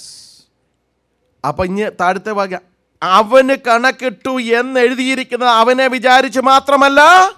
[SPEAKER 1] അപ്പൊ ഇനി താഴത്തെ ഭാഗ്യം അവന് കണക്കിട്ടു എന്ന് എഴുതിയിരിക്കുന്നത് അവനെ വിചാരിച്ച് മാത്രമല്ല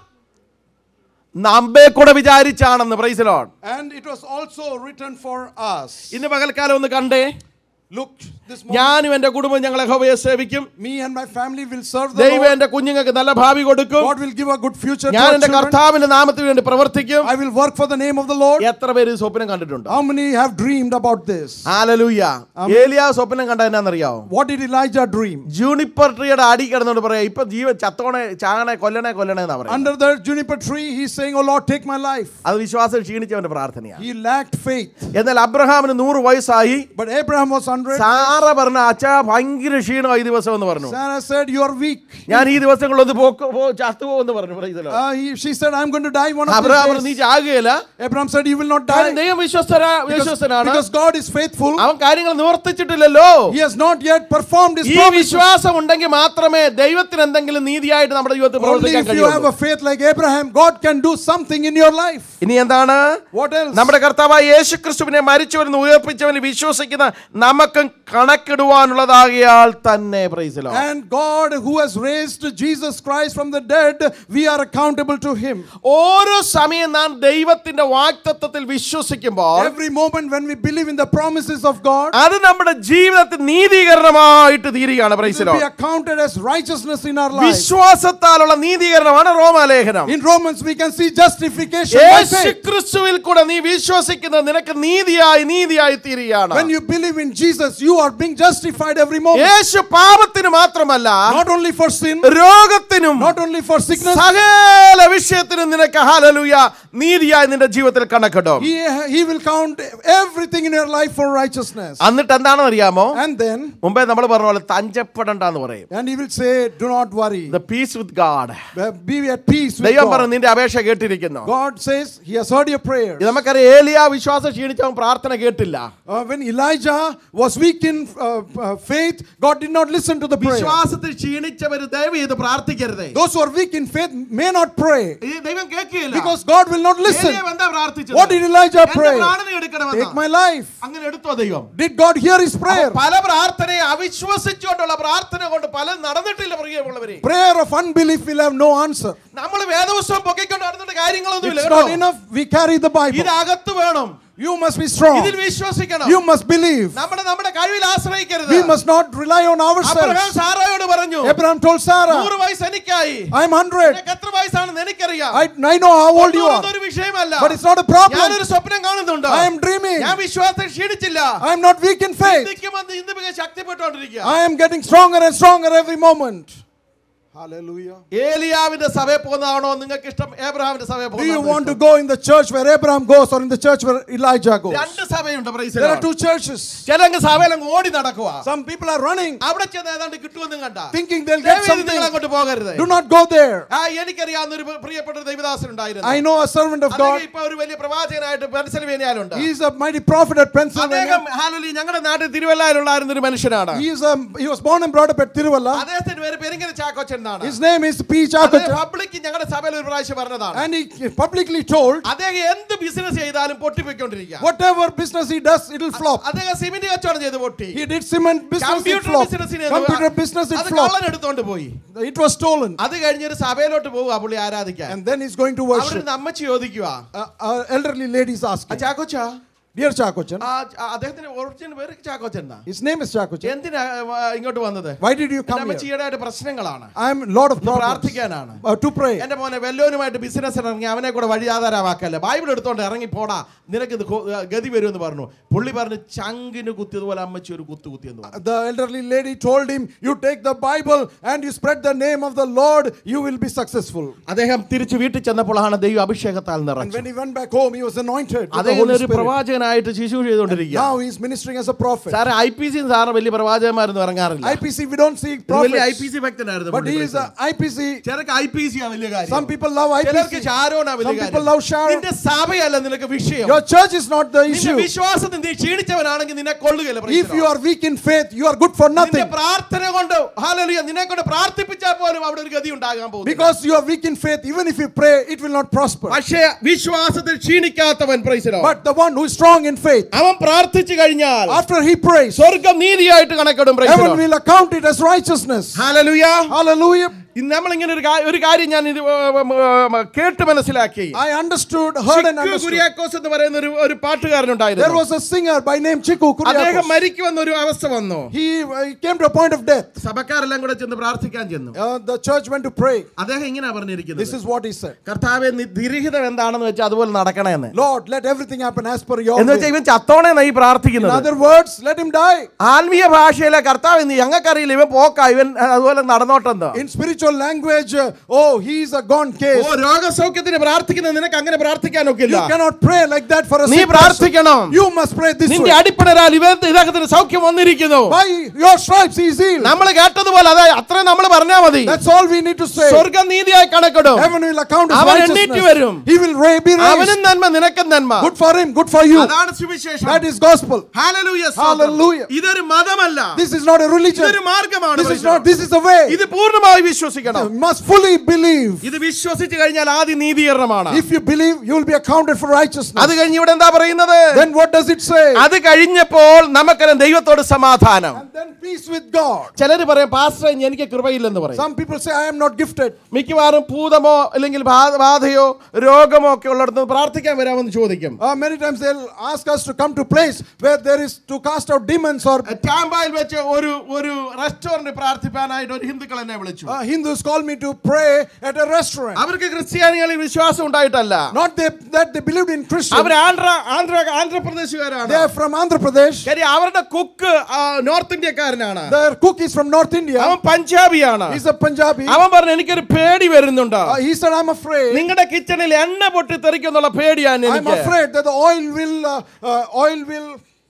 [SPEAKER 1] നമ്മെ കൂടെ വിചാരിച്ചാണെന്ന് പ്രൈസലോൺ
[SPEAKER 3] And it was also written for us.
[SPEAKER 1] ഇന്ന് പകൽക്കാലം ഒന്ന് കണ്ടേ
[SPEAKER 3] Look, this morning,
[SPEAKER 1] ഞാനും എന്റെ കുടുംബം ഞങ്ങൾ യഹോവയെ സേവിക്കും
[SPEAKER 3] me and my family will serve the
[SPEAKER 1] ദൈവം
[SPEAKER 3] Lord.
[SPEAKER 1] എന്റെ കുഞ്ഞുങ്ങൾക്ക് നല്ല ഭാവി കൊടുക്കും
[SPEAKER 3] God will give a good future to
[SPEAKER 1] ഞാൻ
[SPEAKER 3] our
[SPEAKER 1] എന്റെ
[SPEAKER 3] children.
[SPEAKER 1] കർത്താവിന്റെ നാമത്തിന് വേണ്ടി പ്രവർത്തിക്കും
[SPEAKER 3] I will work for the name of the Lord.
[SPEAKER 1] എത്ര പേര് ഈ സ്വപ്നം കണ്ടിട്ടുണ്ട്
[SPEAKER 3] How many have dreamed about this?
[SPEAKER 1] Hallelujah ഏലിയ സ്വപ്നം കണ്ട എന്നാന്നറിയാവോ
[SPEAKER 3] What did Elijah dream?
[SPEAKER 1] Juniper ട്രീയുടെ അടി കിടന്നോണ്ട് പറയാ ഇപ്പൊ ജീവ ചത്തോണെ ചാകണെ കൊല്ലണേ കൊല്ലണേ എന്നാ പറയാ
[SPEAKER 3] Under the juniper tree, he's saying, Oh Lord, take my life.
[SPEAKER 1] അത് വിശ്വാസം ക്ഷീണിച്ചവന്റെ പ്രാർത്ഥനയാണ്
[SPEAKER 3] He lacked faith.
[SPEAKER 1] എന്നാൽ അബ്രഹാമിന് നൂറ് വയസ്സായി
[SPEAKER 3] But Abraham was 100.
[SPEAKER 1] സാറ പറഞ്ഞ അച്ഛാ ഭയങ്കര ക്ഷീണമായി ഈ ദിവസം എന്ന് പറഞ്ഞു
[SPEAKER 3] Sarah said, You are weak.
[SPEAKER 1] ഞാൻ ഈ ദിവസങ്ങളൊന്ന് പോക്ക് പോ ചത്തുപോകുമെന്ന് പറഞ്ഞു praise the Lord.
[SPEAKER 3] Uh, he, she said, I'm going to die one of
[SPEAKER 1] Abraham പറഞ്ഞു, നീ
[SPEAKER 3] these days.
[SPEAKER 1] ചാകുകയില്ല
[SPEAKER 3] Abraham said, You will not
[SPEAKER 1] കാരണം
[SPEAKER 3] die.
[SPEAKER 1] ദൈവം വിശ്വസ്തരാ
[SPEAKER 3] Because,
[SPEAKER 1] വിശ്വസ്തനാണ്
[SPEAKER 3] because God is faithful.
[SPEAKER 1] അവൻ കാര്യങ്ങൾ നിവർത്തിച്ചിട്ടില്ലല്ലോ
[SPEAKER 3] He has not yet performed his
[SPEAKER 1] ഈ
[SPEAKER 3] promises.
[SPEAKER 1] വിശ്വാസം ഉണ്ടെങ്കിൽ മാത്രമേ ദൈവത്തിന് എന്തെങ്കിലും നീതിയായിട്ട് നമ്മുടെ ജീവിതത്തിൽ
[SPEAKER 3] Only
[SPEAKER 1] പ്രവർത്തിക്കാൻ
[SPEAKER 3] if you have
[SPEAKER 1] കഴിയുള്ളൂ
[SPEAKER 3] a faith like Abraham, God can do something in your life.
[SPEAKER 1] ഇനി എന്താണ്
[SPEAKER 3] What else?
[SPEAKER 1] നമ്മുടെ കർത്താവായ യേശു ക്രിസ്തുവിനെ മരിച്ചവരെന്ന് ഉയർപ്പിച്ചവന് വിശ്വസിക്കുന്ന നമുക്കും കണക്കിടുവാനുള്ളതാകിയാൽ തന്നെ പ്രൈസിലോ
[SPEAKER 3] And God, who has raised Jesus Christ from the dead, we are accountable to Him.
[SPEAKER 1] ഓരോ സമയം നാം ദൈവത്തിന്റെ വാക്തത്വത്തിൽ വിശ്വസിക്കുമ്പോൾ
[SPEAKER 3] Every moment when we believe in the promises of God,
[SPEAKER 1] അത് നമ്മുടെ ജീവിതത്തിൽ നീതീകരണമായിട്ട് തീരുകയാണ്
[SPEAKER 3] it
[SPEAKER 1] പ്രൈസിലോ
[SPEAKER 3] will be accounted as righteousness in our life.
[SPEAKER 1] വിശ്വാസത്താലുള്ള നീതീകരണമാണ് റോമാലേഖനം
[SPEAKER 3] In Romans, we can see justification by
[SPEAKER 1] Yeshu
[SPEAKER 3] faith.
[SPEAKER 1] ക്രിസ്തുവിൽ കൂടെ നീ വിശ്വസിക്കുന്നത് നിനക്ക് നീതിയായി നീതിയായി തീരുകയാണ്
[SPEAKER 3] When you believe in Jesus, you are being justified every moment.
[SPEAKER 1] യേശു പാപത്തിന് മാത്രമല്ല
[SPEAKER 3] Not only for sin,
[SPEAKER 1] രോഗത്തിനും
[SPEAKER 3] not only for sickness,
[SPEAKER 1] സകല വിഷയത്തിനും നിനക്ക് ഹാലലൂയ നീതിയായി നിന്റെ ജീവിതത്തിൽ കണക്കിടും
[SPEAKER 3] he, he will count everything in your life for righteousness.
[SPEAKER 1] എന്നിട്ട് എന്താണെന്ന് അറിയാമോ
[SPEAKER 3] And then,
[SPEAKER 1] മുമ്പേ നമ്മൾ പറഞ്ഞ പോലെ തഞ്ചപ്പെടണ്ടെന്ന് പറയും
[SPEAKER 3] and he will say, Do not worry.
[SPEAKER 1] The peace with God
[SPEAKER 3] Be at peace with
[SPEAKER 1] ദൈവം പറഞ്ഞു
[SPEAKER 3] God.
[SPEAKER 1] നിന്റെ അപേക്ഷ കേട്ടിരിക്കുന്നു
[SPEAKER 3] God says, He has heard your prayers.
[SPEAKER 1] ഇത് നമുക്കറിയാം ഏലിയ വിശ്വാസം ക്ഷീണിച്ചവൻ പ്രാർത്ഥന കേട്ടില്ല
[SPEAKER 3] Uh, when Elijah was weak in uh, uh, faith, God did not listen to the prayer.
[SPEAKER 1] വിശ്വാസത്തിൽ ക്ഷീണിച്ചവര് ദയവ് ചെയ്ത് പ്രാർത്ഥിക്കരുതേ
[SPEAKER 3] Those who are weak in faith may not pray
[SPEAKER 1] ഈ ദൈവം കേൾക്കുകയില്ല
[SPEAKER 3] because God will not listen.
[SPEAKER 1] ഏലിയ എന്താ പ്രാർത്ഥിച്ചത്
[SPEAKER 3] What did Elijah
[SPEAKER 1] എന്റെ
[SPEAKER 3] pray?
[SPEAKER 1] പ്രാണനെ എടുക്കണമെന്നാ.
[SPEAKER 3] Take my life.
[SPEAKER 1] അങ്ങനെ എടുത്തോ ദൈവം
[SPEAKER 3] Did God hear his prayer?
[SPEAKER 1] പല പ്രാർത്ഥനയെ അവിശ്വസിച്ചുകൊണ്ടുള്ള പ്രാർത്ഥന കൊണ്ട് പലതും നടന്നിട്ടില്ല പ്രിയമുള്ളവരെ
[SPEAKER 3] Prayer of unbelief will have no answer.
[SPEAKER 1] നമ്മൾ വേദപുസ്തകം പൊക്കിക്കൊണ്ട് നടന്നിട്ട് കാര്യങ്ങളൊന്നുമില്ല
[SPEAKER 3] It's
[SPEAKER 1] കേട്ടോ.
[SPEAKER 3] not enough. We carry the Bible.
[SPEAKER 1] ഇത് അകത്ത് വേണം
[SPEAKER 3] You must be strong.
[SPEAKER 1] ഇതിൽ വിശ്വസിക്കണം
[SPEAKER 3] You must believe.
[SPEAKER 1] നമ്മുടെ നമ്മുടെ കഴിവിൽ ആശ്രയിക്കരുത്
[SPEAKER 3] We must not rely on
[SPEAKER 1] Abraham
[SPEAKER 3] ourselves.
[SPEAKER 1] സാറായോട് പറഞ്ഞു
[SPEAKER 3] Abraham told Sarah,
[SPEAKER 1] നൂറ് വയസ്സ് എനിക്കായി
[SPEAKER 3] I'm 100.
[SPEAKER 1] നിനക്ക് എത്ര വയസ്സാണെന്ന് എനിക്കറിയാം
[SPEAKER 3] I, I know how old you
[SPEAKER 1] തൊണ്ണൂറൊന്നും
[SPEAKER 3] are.
[SPEAKER 1] ഒരു വിഷയമല്ല
[SPEAKER 3] But it's not a problem.
[SPEAKER 1] ഞാനൊരു സ്വപ്നം കാണുന്നുണ്ട്
[SPEAKER 3] I am dreaming.
[SPEAKER 1] ഞാൻ വിശ്വാസത്തിൽ ക്ഷീണിച്ചില്ല
[SPEAKER 3] I am not weak in faith.
[SPEAKER 1] ചിന്തിക്കുമ്പോൾ ഇന്ന് ശക്തിപ്പെട്ടുകൊണ്ടിരിക്കുക
[SPEAKER 3] I am getting stronger and stronger every moment. Hallelujah.
[SPEAKER 1] ഏലിയാവിന്റെ സഭയിൽ പോകുന്നതാണോ നിങ്ങൾക്ക് ഇഷ്ടം ഏബ്രഹാമിന്റെ സഭയിൽ
[SPEAKER 3] Do you want to
[SPEAKER 1] പോകുന്നത്
[SPEAKER 3] go in the church where Abraham goes or in the church where Elijah goes?
[SPEAKER 1] രണ്ട് സഭയുണ്ട് praise the
[SPEAKER 3] There are
[SPEAKER 1] Lord.
[SPEAKER 3] two churches.
[SPEAKER 1] ചിലങ്ങ് സഭയിലങ്ങ് ഓടി നടക്കുക
[SPEAKER 3] Some people are running,
[SPEAKER 1] അവിടെ ചെന്ന് ഏതാണ്ട് കിട്ടുമെന്നും കണ്ട
[SPEAKER 3] thinking they'll get
[SPEAKER 1] ദയവേത് നിങ്ങൾ
[SPEAKER 3] something.
[SPEAKER 1] അങ്ങോട്ട് പോകരുത്
[SPEAKER 3] Do not go there.
[SPEAKER 1] ആ എനിക്കറിയാവുന്ന ഒരു പ്രിയപ്പെട്ട ഒരു ദൈവദാസൻ ഉണ്ടായിരുന്നു
[SPEAKER 3] I know a servant of
[SPEAKER 1] അദ്ദേഹം
[SPEAKER 3] God.
[SPEAKER 1] ഇപ്പൊ ഒരു വലിയ പ്രവാചകനായിട്ട് പെൻസിൽവേനിയയിലുണ്ട്
[SPEAKER 3] He is a mighty prophet at
[SPEAKER 1] അദ്ദേഹം
[SPEAKER 3] Pennsylvania.
[SPEAKER 1] ഹാലലി ഞങ്ങളുടെ നാട്ടിൽ തിരുവല്ലായിലുണ്ടായിരുന്ന ഒരു മനുഷ്യനാണ്
[SPEAKER 3] He is a, he was born and brought up at Tiruvalla.
[SPEAKER 1] അദ്ദേഹത്തിന്റെ പേര് പെരിങ്കര ചാക്കോച്ചൻ എന്നാണ്
[SPEAKER 3] His name is P.
[SPEAKER 1] അദ്ദേഹം
[SPEAKER 3] Chakocha.
[SPEAKER 1] പബ്ലിക് ഞങ്ങളുടെ സഭയിൽ ഒരു പ്രാവശ്യം പറഞ്ഞതാണ്
[SPEAKER 3] And he publicly told,
[SPEAKER 1] അദ്ദേഹം എന്ത് ബിസിനസ് ചെയ്താലും പൊട്ടിപ്പോയിക്കൊണ്ടിരിക്കുക
[SPEAKER 3] whatever business he does, it will flop.
[SPEAKER 1] അദ്ദേഹം സിമെന്റ് കച്ചവടം ചെയ്ത് പൊട്ടി
[SPEAKER 3] He did cement business, it
[SPEAKER 1] computer
[SPEAKER 3] flopped.
[SPEAKER 1] ബിസിനസ്സിന്
[SPEAKER 3] Computer business, it
[SPEAKER 1] അത്
[SPEAKER 3] flopped.
[SPEAKER 1] കള്ളൻ എടുത്തോണ്ട് പോയി
[SPEAKER 3] It was stolen.
[SPEAKER 1] അത് കഴിഞ്ഞൊരു സഭയിലോട്ട് പോവുക പുള്ളി ആരാധിക്കാൻ
[SPEAKER 3] And then he's going to
[SPEAKER 1] അവിടെ
[SPEAKER 3] worship.
[SPEAKER 1] നിന്ന് അമ്മച്ചി ചോദിക്കുക
[SPEAKER 3] Uh, our elderly lady is asking,
[SPEAKER 1] ചാക്കോച്ച
[SPEAKER 3] Dear Chakochan,
[SPEAKER 1] ആ ആ, അദ്ദേഹത്തിന്റെ ഒറിജിനൽ പേര് ചാക്കോച്ചൻ എന്നാ
[SPEAKER 3] his name is Chakochan.
[SPEAKER 1] എന്തിനാ ആ, ഇങ്ങോട്ട് വന്നത്
[SPEAKER 3] Why did you
[SPEAKER 1] എന്റെ
[SPEAKER 3] come
[SPEAKER 1] അമ്മച്ചി
[SPEAKER 3] here?
[SPEAKER 1] ഈടായിട്ട് പ്രശ്നങ്ങളാണ്
[SPEAKER 3] I am Lord of problems.
[SPEAKER 1] പ്രാർത്ഥിക്കാനാണ്
[SPEAKER 3] Uh, to pray.
[SPEAKER 1] എന്റെ മോനെ വെല്ലോനുമായിട്ട് ബിസിനസ് ഇറങ്ങി അവനെ കൂടെ വഴിയാധാരമാക്കല്ലേ ബൈബിൾ എടുത്തോണ്ട് ഇറങ്ങി പോടാ നിനക്ക് ഇത് കൊ- ഗതി വരുമെന്ന് പറഞ്ഞു പുള്ളി പറഞ്ഞു ചങ്കിന് കുത്തിയതുപോലെ അമ്മച്ചി ഒരു കുത്തു കുത്തിയെന്ന് പറഞ്ഞു
[SPEAKER 3] The elderly lady told him, You take the Bible and you spread the name of the Lord, you will be successful.
[SPEAKER 1] അദ്ദേഹം തിരിച്ചു വീട്ടിൽ ചെന്നപ്പോഴാണ് ദൈവം അഭിഷേകത്താൽ
[SPEAKER 3] And
[SPEAKER 1] നിറഞ്ഞു
[SPEAKER 3] when he went back home, he was anointed with the
[SPEAKER 1] അദ്ദേഹം
[SPEAKER 3] Holy
[SPEAKER 1] ഒരു
[SPEAKER 3] Spirit.
[SPEAKER 1] പ്രവാചകനായിട്ട് ശിശു ചെയ്തുകൊണ്ടിരിക്കുക
[SPEAKER 3] Now he is ministering as a prophet.
[SPEAKER 1] Sir I P C sir വലിയ പ്രവാചകന്മാരൊന്നും ഇറങ്ങാറില്ല
[SPEAKER 3] IPC, we don't see
[SPEAKER 1] ഇത് വലിയ ഐ പി
[SPEAKER 3] prophets.
[SPEAKER 1] സി ഭക്തനായിരുന്നു
[SPEAKER 3] But he
[SPEAKER 1] പുള്ളി.
[SPEAKER 3] is a IPC.
[SPEAKER 1] ചിലർക്ക് ഐ പി സി ആ വലിയ കാര്യം
[SPEAKER 3] Some people love
[SPEAKER 1] ചിലർക്ക്
[SPEAKER 3] IPC.
[SPEAKER 1] ഷാരോനാ വലിയ
[SPEAKER 3] Some people
[SPEAKER 1] കാര്യം
[SPEAKER 3] love Sharon.
[SPEAKER 1] നിന്റെ സഭയല്ല നിനക്ക് വിഷയം
[SPEAKER 3] Your church is not the
[SPEAKER 1] നിന്റെ
[SPEAKER 3] issue.
[SPEAKER 1] വിശ്വാസത്തിൽ നീ ക്ഷീണിച്ചവനാണെങ്കിൽ നിന്നെ കൊള്ളുകയില്ല praise
[SPEAKER 3] If
[SPEAKER 1] the
[SPEAKER 3] you
[SPEAKER 1] Lord.
[SPEAKER 3] are weak in faith, you are good for
[SPEAKER 1] നിന്റെ
[SPEAKER 3] nothing.
[SPEAKER 1] പ്രാർത്ഥന കൊണ്ട് ഹാലലിയ നിന്നെ കൊണ്ട് പ്രാർത്ഥിപ്പിച്ചാൽ പോലും അവിടെ ഒരു ഗതി ഉണ്ടാകാൻ പോകും
[SPEAKER 3] Because you are weak in faith, even if you pray, it will not prosper.
[SPEAKER 1] പക്ഷേ വിശ്വാസത്തിൽ ക്ഷീണിക്കാത്തവൻ praise the Lord.
[SPEAKER 3] But the one who is strong in faith,
[SPEAKER 1] അവൻ പ്രാർത്ഥിച്ചു കഴിഞ്ഞാൽ
[SPEAKER 3] after he prays,
[SPEAKER 1] സ്വർഗം നീതിയായിട്ട് കണക്കിടും praise the
[SPEAKER 3] heaven
[SPEAKER 1] Lord.
[SPEAKER 3] will account it as righteousness.
[SPEAKER 1] Hallelujah
[SPEAKER 3] Hallelujah.
[SPEAKER 1] ഇന്ന് നമ്മളിങ്ങനെ ഒരു കാ- ഒരു കാര്യം ഞാൻ ഇത് ഏ, ഏ, ഏ, കേട്ട് മനസ്സിലാക്കി
[SPEAKER 3] I understood, heard, and
[SPEAKER 1] chikoo
[SPEAKER 3] understood.
[SPEAKER 1] Kuriakose എന്ന് പറയുന്ന ഒരു ഒരു
[SPEAKER 3] There
[SPEAKER 1] പാട്ടുകാരനുണ്ടായിരുന്നു
[SPEAKER 3] was a singer by name Chiku
[SPEAKER 1] അദ്ദേഹം
[SPEAKER 3] Kuriakos.
[SPEAKER 1] മരിക്കുമെന്ന ഒരു അവസ്ഥ വന്നു
[SPEAKER 3] He uh, came to a point of death.
[SPEAKER 1] സഭക്കാരെല്ലാം കൂടെ ചെന്ന് പ്രാർത്ഥിക്കാൻ ചെന്നു
[SPEAKER 3] Uh, the church went to pray.
[SPEAKER 1] അദ്ദേഹം ഇങ്ങനെ
[SPEAKER 3] This
[SPEAKER 1] പറഞ്ഞിരിക്കുന്നത്
[SPEAKER 3] is what he said.
[SPEAKER 1] കർത്താവെ നി- തിരിഹിതം എന്താണെന്ന് വെച്ചാൽ അതുപോലെ നടക്കണേന്ന്
[SPEAKER 3] Lord, let everything happen as per your
[SPEAKER 1] എന്ന് വെച്ചാൽ
[SPEAKER 3] will.
[SPEAKER 1] ഇവൻ ചത്തോണെന്നാ ഈ
[SPEAKER 3] In
[SPEAKER 1] പ്രാർത്ഥിക്കുന്നത്
[SPEAKER 3] other words, let him die.
[SPEAKER 1] ആത്മീയ ഭാഷയിലെ കർത്താവ് നീ ഞങ്ങൾക്കറിയില്ല ഇവൻ പോക്ക ഇവൻ അതുപോലെ നടന്നോട്ടെന്തോ
[SPEAKER 3] In spiritual language, uh, oh, he is a gone
[SPEAKER 1] oh
[SPEAKER 3] case.
[SPEAKER 1] രോഗസൗഖ്യത്തിന് പ്രാർത്ഥിക്കുന്നത് നിനക്ക് അങ്ങനെ പ്രാർത്ഥിക്കാൻ ഒക്കില്ല
[SPEAKER 3] You cannot pray like that for a
[SPEAKER 1] നീ
[SPEAKER 3] sick person.
[SPEAKER 1] പ്രാർത്ഥിക്കണം
[SPEAKER 3] You must pray this
[SPEAKER 1] നിന്റെ
[SPEAKER 3] way.
[SPEAKER 1] അടിപ്പണരാൽ ഇവൻ ഇദ്ദേഹത്തിന് സൗഖ്യം വന്നിരിക്കുന്നു
[SPEAKER 3] By your stripes he is healed.
[SPEAKER 1] നമ്മൾ കേട്ടതുപോലെ അതെ അത്രയും നമ്മൾ പറഞ്ഞാൽ മതി
[SPEAKER 3] That's all we need to say.
[SPEAKER 1] സ്വർഗം നീതിയായി കണക്കിടും
[SPEAKER 3] Heaven will account his
[SPEAKER 1] അവൻ എണ്ണീറ്റ്
[SPEAKER 3] righteousness.
[SPEAKER 1] വരും.
[SPEAKER 3] He will ra- be
[SPEAKER 1] അവനും
[SPEAKER 3] raised.
[SPEAKER 1] നന്മ നിനക്കും നന്മ
[SPEAKER 3] Good for him, good for you.
[SPEAKER 1] അതാണ് സുവിശേഷം
[SPEAKER 3] That is gospel.
[SPEAKER 1] Hallelujah, സ്തോത്രം.
[SPEAKER 3] Hallelujah.
[SPEAKER 1] ഇതൊരു മതമല്ല
[SPEAKER 3] This is not a
[SPEAKER 1] ഇതൊരു
[SPEAKER 3] religion.
[SPEAKER 1] മാർഗമാണ്
[SPEAKER 3] This is
[SPEAKER 1] praise the
[SPEAKER 3] not,
[SPEAKER 1] Lord.
[SPEAKER 3] this is the way.
[SPEAKER 1] ഇത് പൂർണ്ണമായി വിശ്വസിക്കണം
[SPEAKER 3] You must fully believe.
[SPEAKER 1] ഇത് വിശ്വസിച്ച് കഴിഞ്ഞാൽ ആദ്യ നീതീകരണമാണ്
[SPEAKER 3] If you believe, you will be accounted for
[SPEAKER 1] അത്
[SPEAKER 3] righteousness.
[SPEAKER 1] കഴിഞ്ഞ് ഇവിടെ എന്താ പറയുന്നത്
[SPEAKER 3] Then what does it say?
[SPEAKER 1] അത് കഴിഞ്ഞപ്പോൾ നമുക്കറിയാം ദൈവത്തോട് സമാധാനം
[SPEAKER 3] And then peace with God.
[SPEAKER 1] ചിലര് പറയും പാസ്റ്റർ എനിക്ക് കൃപയില്ലെന്ന് പറയും
[SPEAKER 3] Some people say, I am not gifted.
[SPEAKER 1] മിക്കവാറും ഭൂതമോ അല്ലെങ്കിൽ ബാ- ബാധയോ രോഗമോ ഒക്കെ ഉള്ളിടത്ത് പ്രാർത്ഥിക്കാൻ വരാമെന്ന് ചോദിക്കും
[SPEAKER 3] Uh, many times they'll ask us to come to place where there is to cast out demons or
[SPEAKER 1] ടാമ്പായിൽ വെച്ച് ഒരു ഒരു റെസ്റ്റോറന്റ് പ്രാർത്ഥിക്കാനായിട്ട് ഒരു ഹിന്ദുക്കൾ എന്നെ വിളിച്ചു
[SPEAKER 3] uh, Hindus call me to pray at a restaurant.
[SPEAKER 1] അവർക്ക് ക്രിസ്ത്യാനികളിൽ വിശ്വാസം ഉണ്ടായിട്ടല്ല
[SPEAKER 3] Not they, that they believed in Christian.
[SPEAKER 1] Our Andhra Andhra ആന്ധ്രാപ്രദേശുകാരാണ്
[SPEAKER 3] They are from Andhra Pradesh.
[SPEAKER 1] കാര്യം അവരുടെ കുക്ക് നോർത്ത് ഇന്ത്യക്കാരനാണ്
[SPEAKER 3] Their cook is from North India.
[SPEAKER 1] അവൻ പഞ്ചാബിയാണ്
[SPEAKER 3] He's a Punjabi.
[SPEAKER 1] അവൻ പറഞ്ഞു എനിക്കൊരു പേടി വരുന്നുണ്ട്
[SPEAKER 3] Uh, he said, I'm afraid.
[SPEAKER 1] നിങ്ങളുടെ കിച്ചണിൽ എണ്ണ പൊട്ടി തെറിക്കുന്നുള്ള പേടിയാണ്
[SPEAKER 3] I'm
[SPEAKER 1] എനിക്ക്
[SPEAKER 3] afraid that the oil will uh, uh, oil will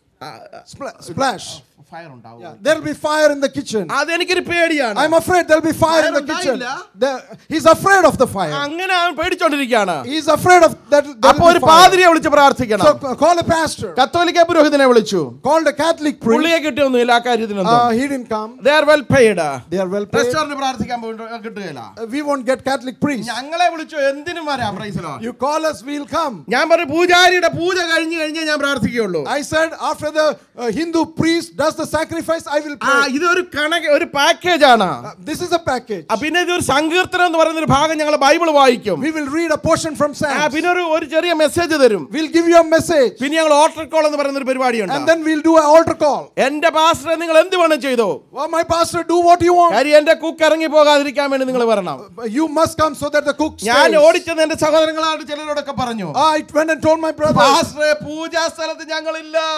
[SPEAKER 3] spla- splash.
[SPEAKER 1] Fire ഉണ്ടാവും
[SPEAKER 3] Yeah, there'll be fire in the kitchen.
[SPEAKER 1] അതെനിക്കൊരു പേടിയാണ്
[SPEAKER 3] I'm afraid there'll be fire in the
[SPEAKER 1] Fire
[SPEAKER 3] kitchen.
[SPEAKER 1] ഉണ്ടായില്ല.
[SPEAKER 3] The- he's afraid of the fire.
[SPEAKER 1] അങ്ങനെ അവൻ പേടിച്ചോണ്ടിരിക്കുകയാണ്
[SPEAKER 3] He's afraid of that.
[SPEAKER 1] അപ്പൊ
[SPEAKER 3] there'll
[SPEAKER 1] ഒരു
[SPEAKER 3] be fire.
[SPEAKER 1] പാതിരിയെ വിളിച്ച് പ്രാർത്ഥിക്കണം
[SPEAKER 3] So c- call a pastor.
[SPEAKER 1] കത്തോലിക്ക പുരോഹിതനെ വിളിച്ചു
[SPEAKER 3] Called a Catholic priest.
[SPEAKER 1] പുള്ളിയെ കിട്ടിയൊന്നുമില്ല ആ കാര്യത്തിനൊന്നും
[SPEAKER 3] Uh, he didn't come.
[SPEAKER 1] They are well paid
[SPEAKER 3] They are well paid.
[SPEAKER 1] Restaurant പ്രാർത്ഥിക്കാൻ പോയിട്ട് കിട്ടുകയില്ല
[SPEAKER 3] Uh, we won't get Catholic priests.
[SPEAKER 1] ഞങ്ങളെ വിളിച്ചു എന്തിനും വരാം പ്രൈസിലോ
[SPEAKER 3] You call us, we'll come.
[SPEAKER 1] ഞാൻ പറഞ്ഞു പൂജാരിയുടെ പൂജ കഴിഞ്ഞു കഴിഞ്ഞേ ഞാൻ പ്രാർത്ഥിക്കുകയുള്ളൂ
[SPEAKER 3] I said, after the uh, Hindu priest does the sacrifice, I will
[SPEAKER 1] ആ
[SPEAKER 3] pray.
[SPEAKER 1] ഇതൊരു കണക്ക് ഒരു പാക്കേജ് ആണ്
[SPEAKER 3] Uh, this is a package.
[SPEAKER 1] ആ, പിന്നെ ഇതൊരു സങ്കീർത്തനം എന്ന് പറയുന്ന ഒരു ഭാഗം ഞങ്ങൾ ബൈബിൾ വായിക്കും
[SPEAKER 3] We will read a portion from
[SPEAKER 1] ആ,
[SPEAKER 3] Psalms.
[SPEAKER 1] പിന്നെ ഒരു ഒരു ചെറിയ മെസ്സേജ് തരും
[SPEAKER 3] We'll give you a message.
[SPEAKER 1] പിന്നെ ഞങ്ങൾ ഓട്ടർ കോൾ എന്ന് പറയുന്ന ഒരു
[SPEAKER 3] And
[SPEAKER 1] പരിപാടിയുണ്ട്
[SPEAKER 3] then we'll do an altar call.
[SPEAKER 1] എന്റെ പാസ്റ്റർ നിങ്ങൾ എന്ത് വേണം ചെയ്തോ
[SPEAKER 3] Well, my pastor, do what you want.
[SPEAKER 1] കാര്യം എന്റെ കുക്ക് ഇറങ്ങി പോകാതിരിക്കാൻ വേണ്ടി നിങ്ങൾ വരണം
[SPEAKER 3] Uh, You must come so that the cook
[SPEAKER 1] ഞാൻ
[SPEAKER 3] stays.
[SPEAKER 1] ഓടിച്ചെന്ന് എന്റെ സഹോദരങ്ങളായിട്ട് ചിലരോടൊക്കെ പറഞ്ഞു
[SPEAKER 3] I went and told my brother,
[SPEAKER 1] പാസ്റ്ററെ പൂജാ സ്ഥലത്ത് ഞങ്ങളില്ല
[SPEAKER 3] Pastor,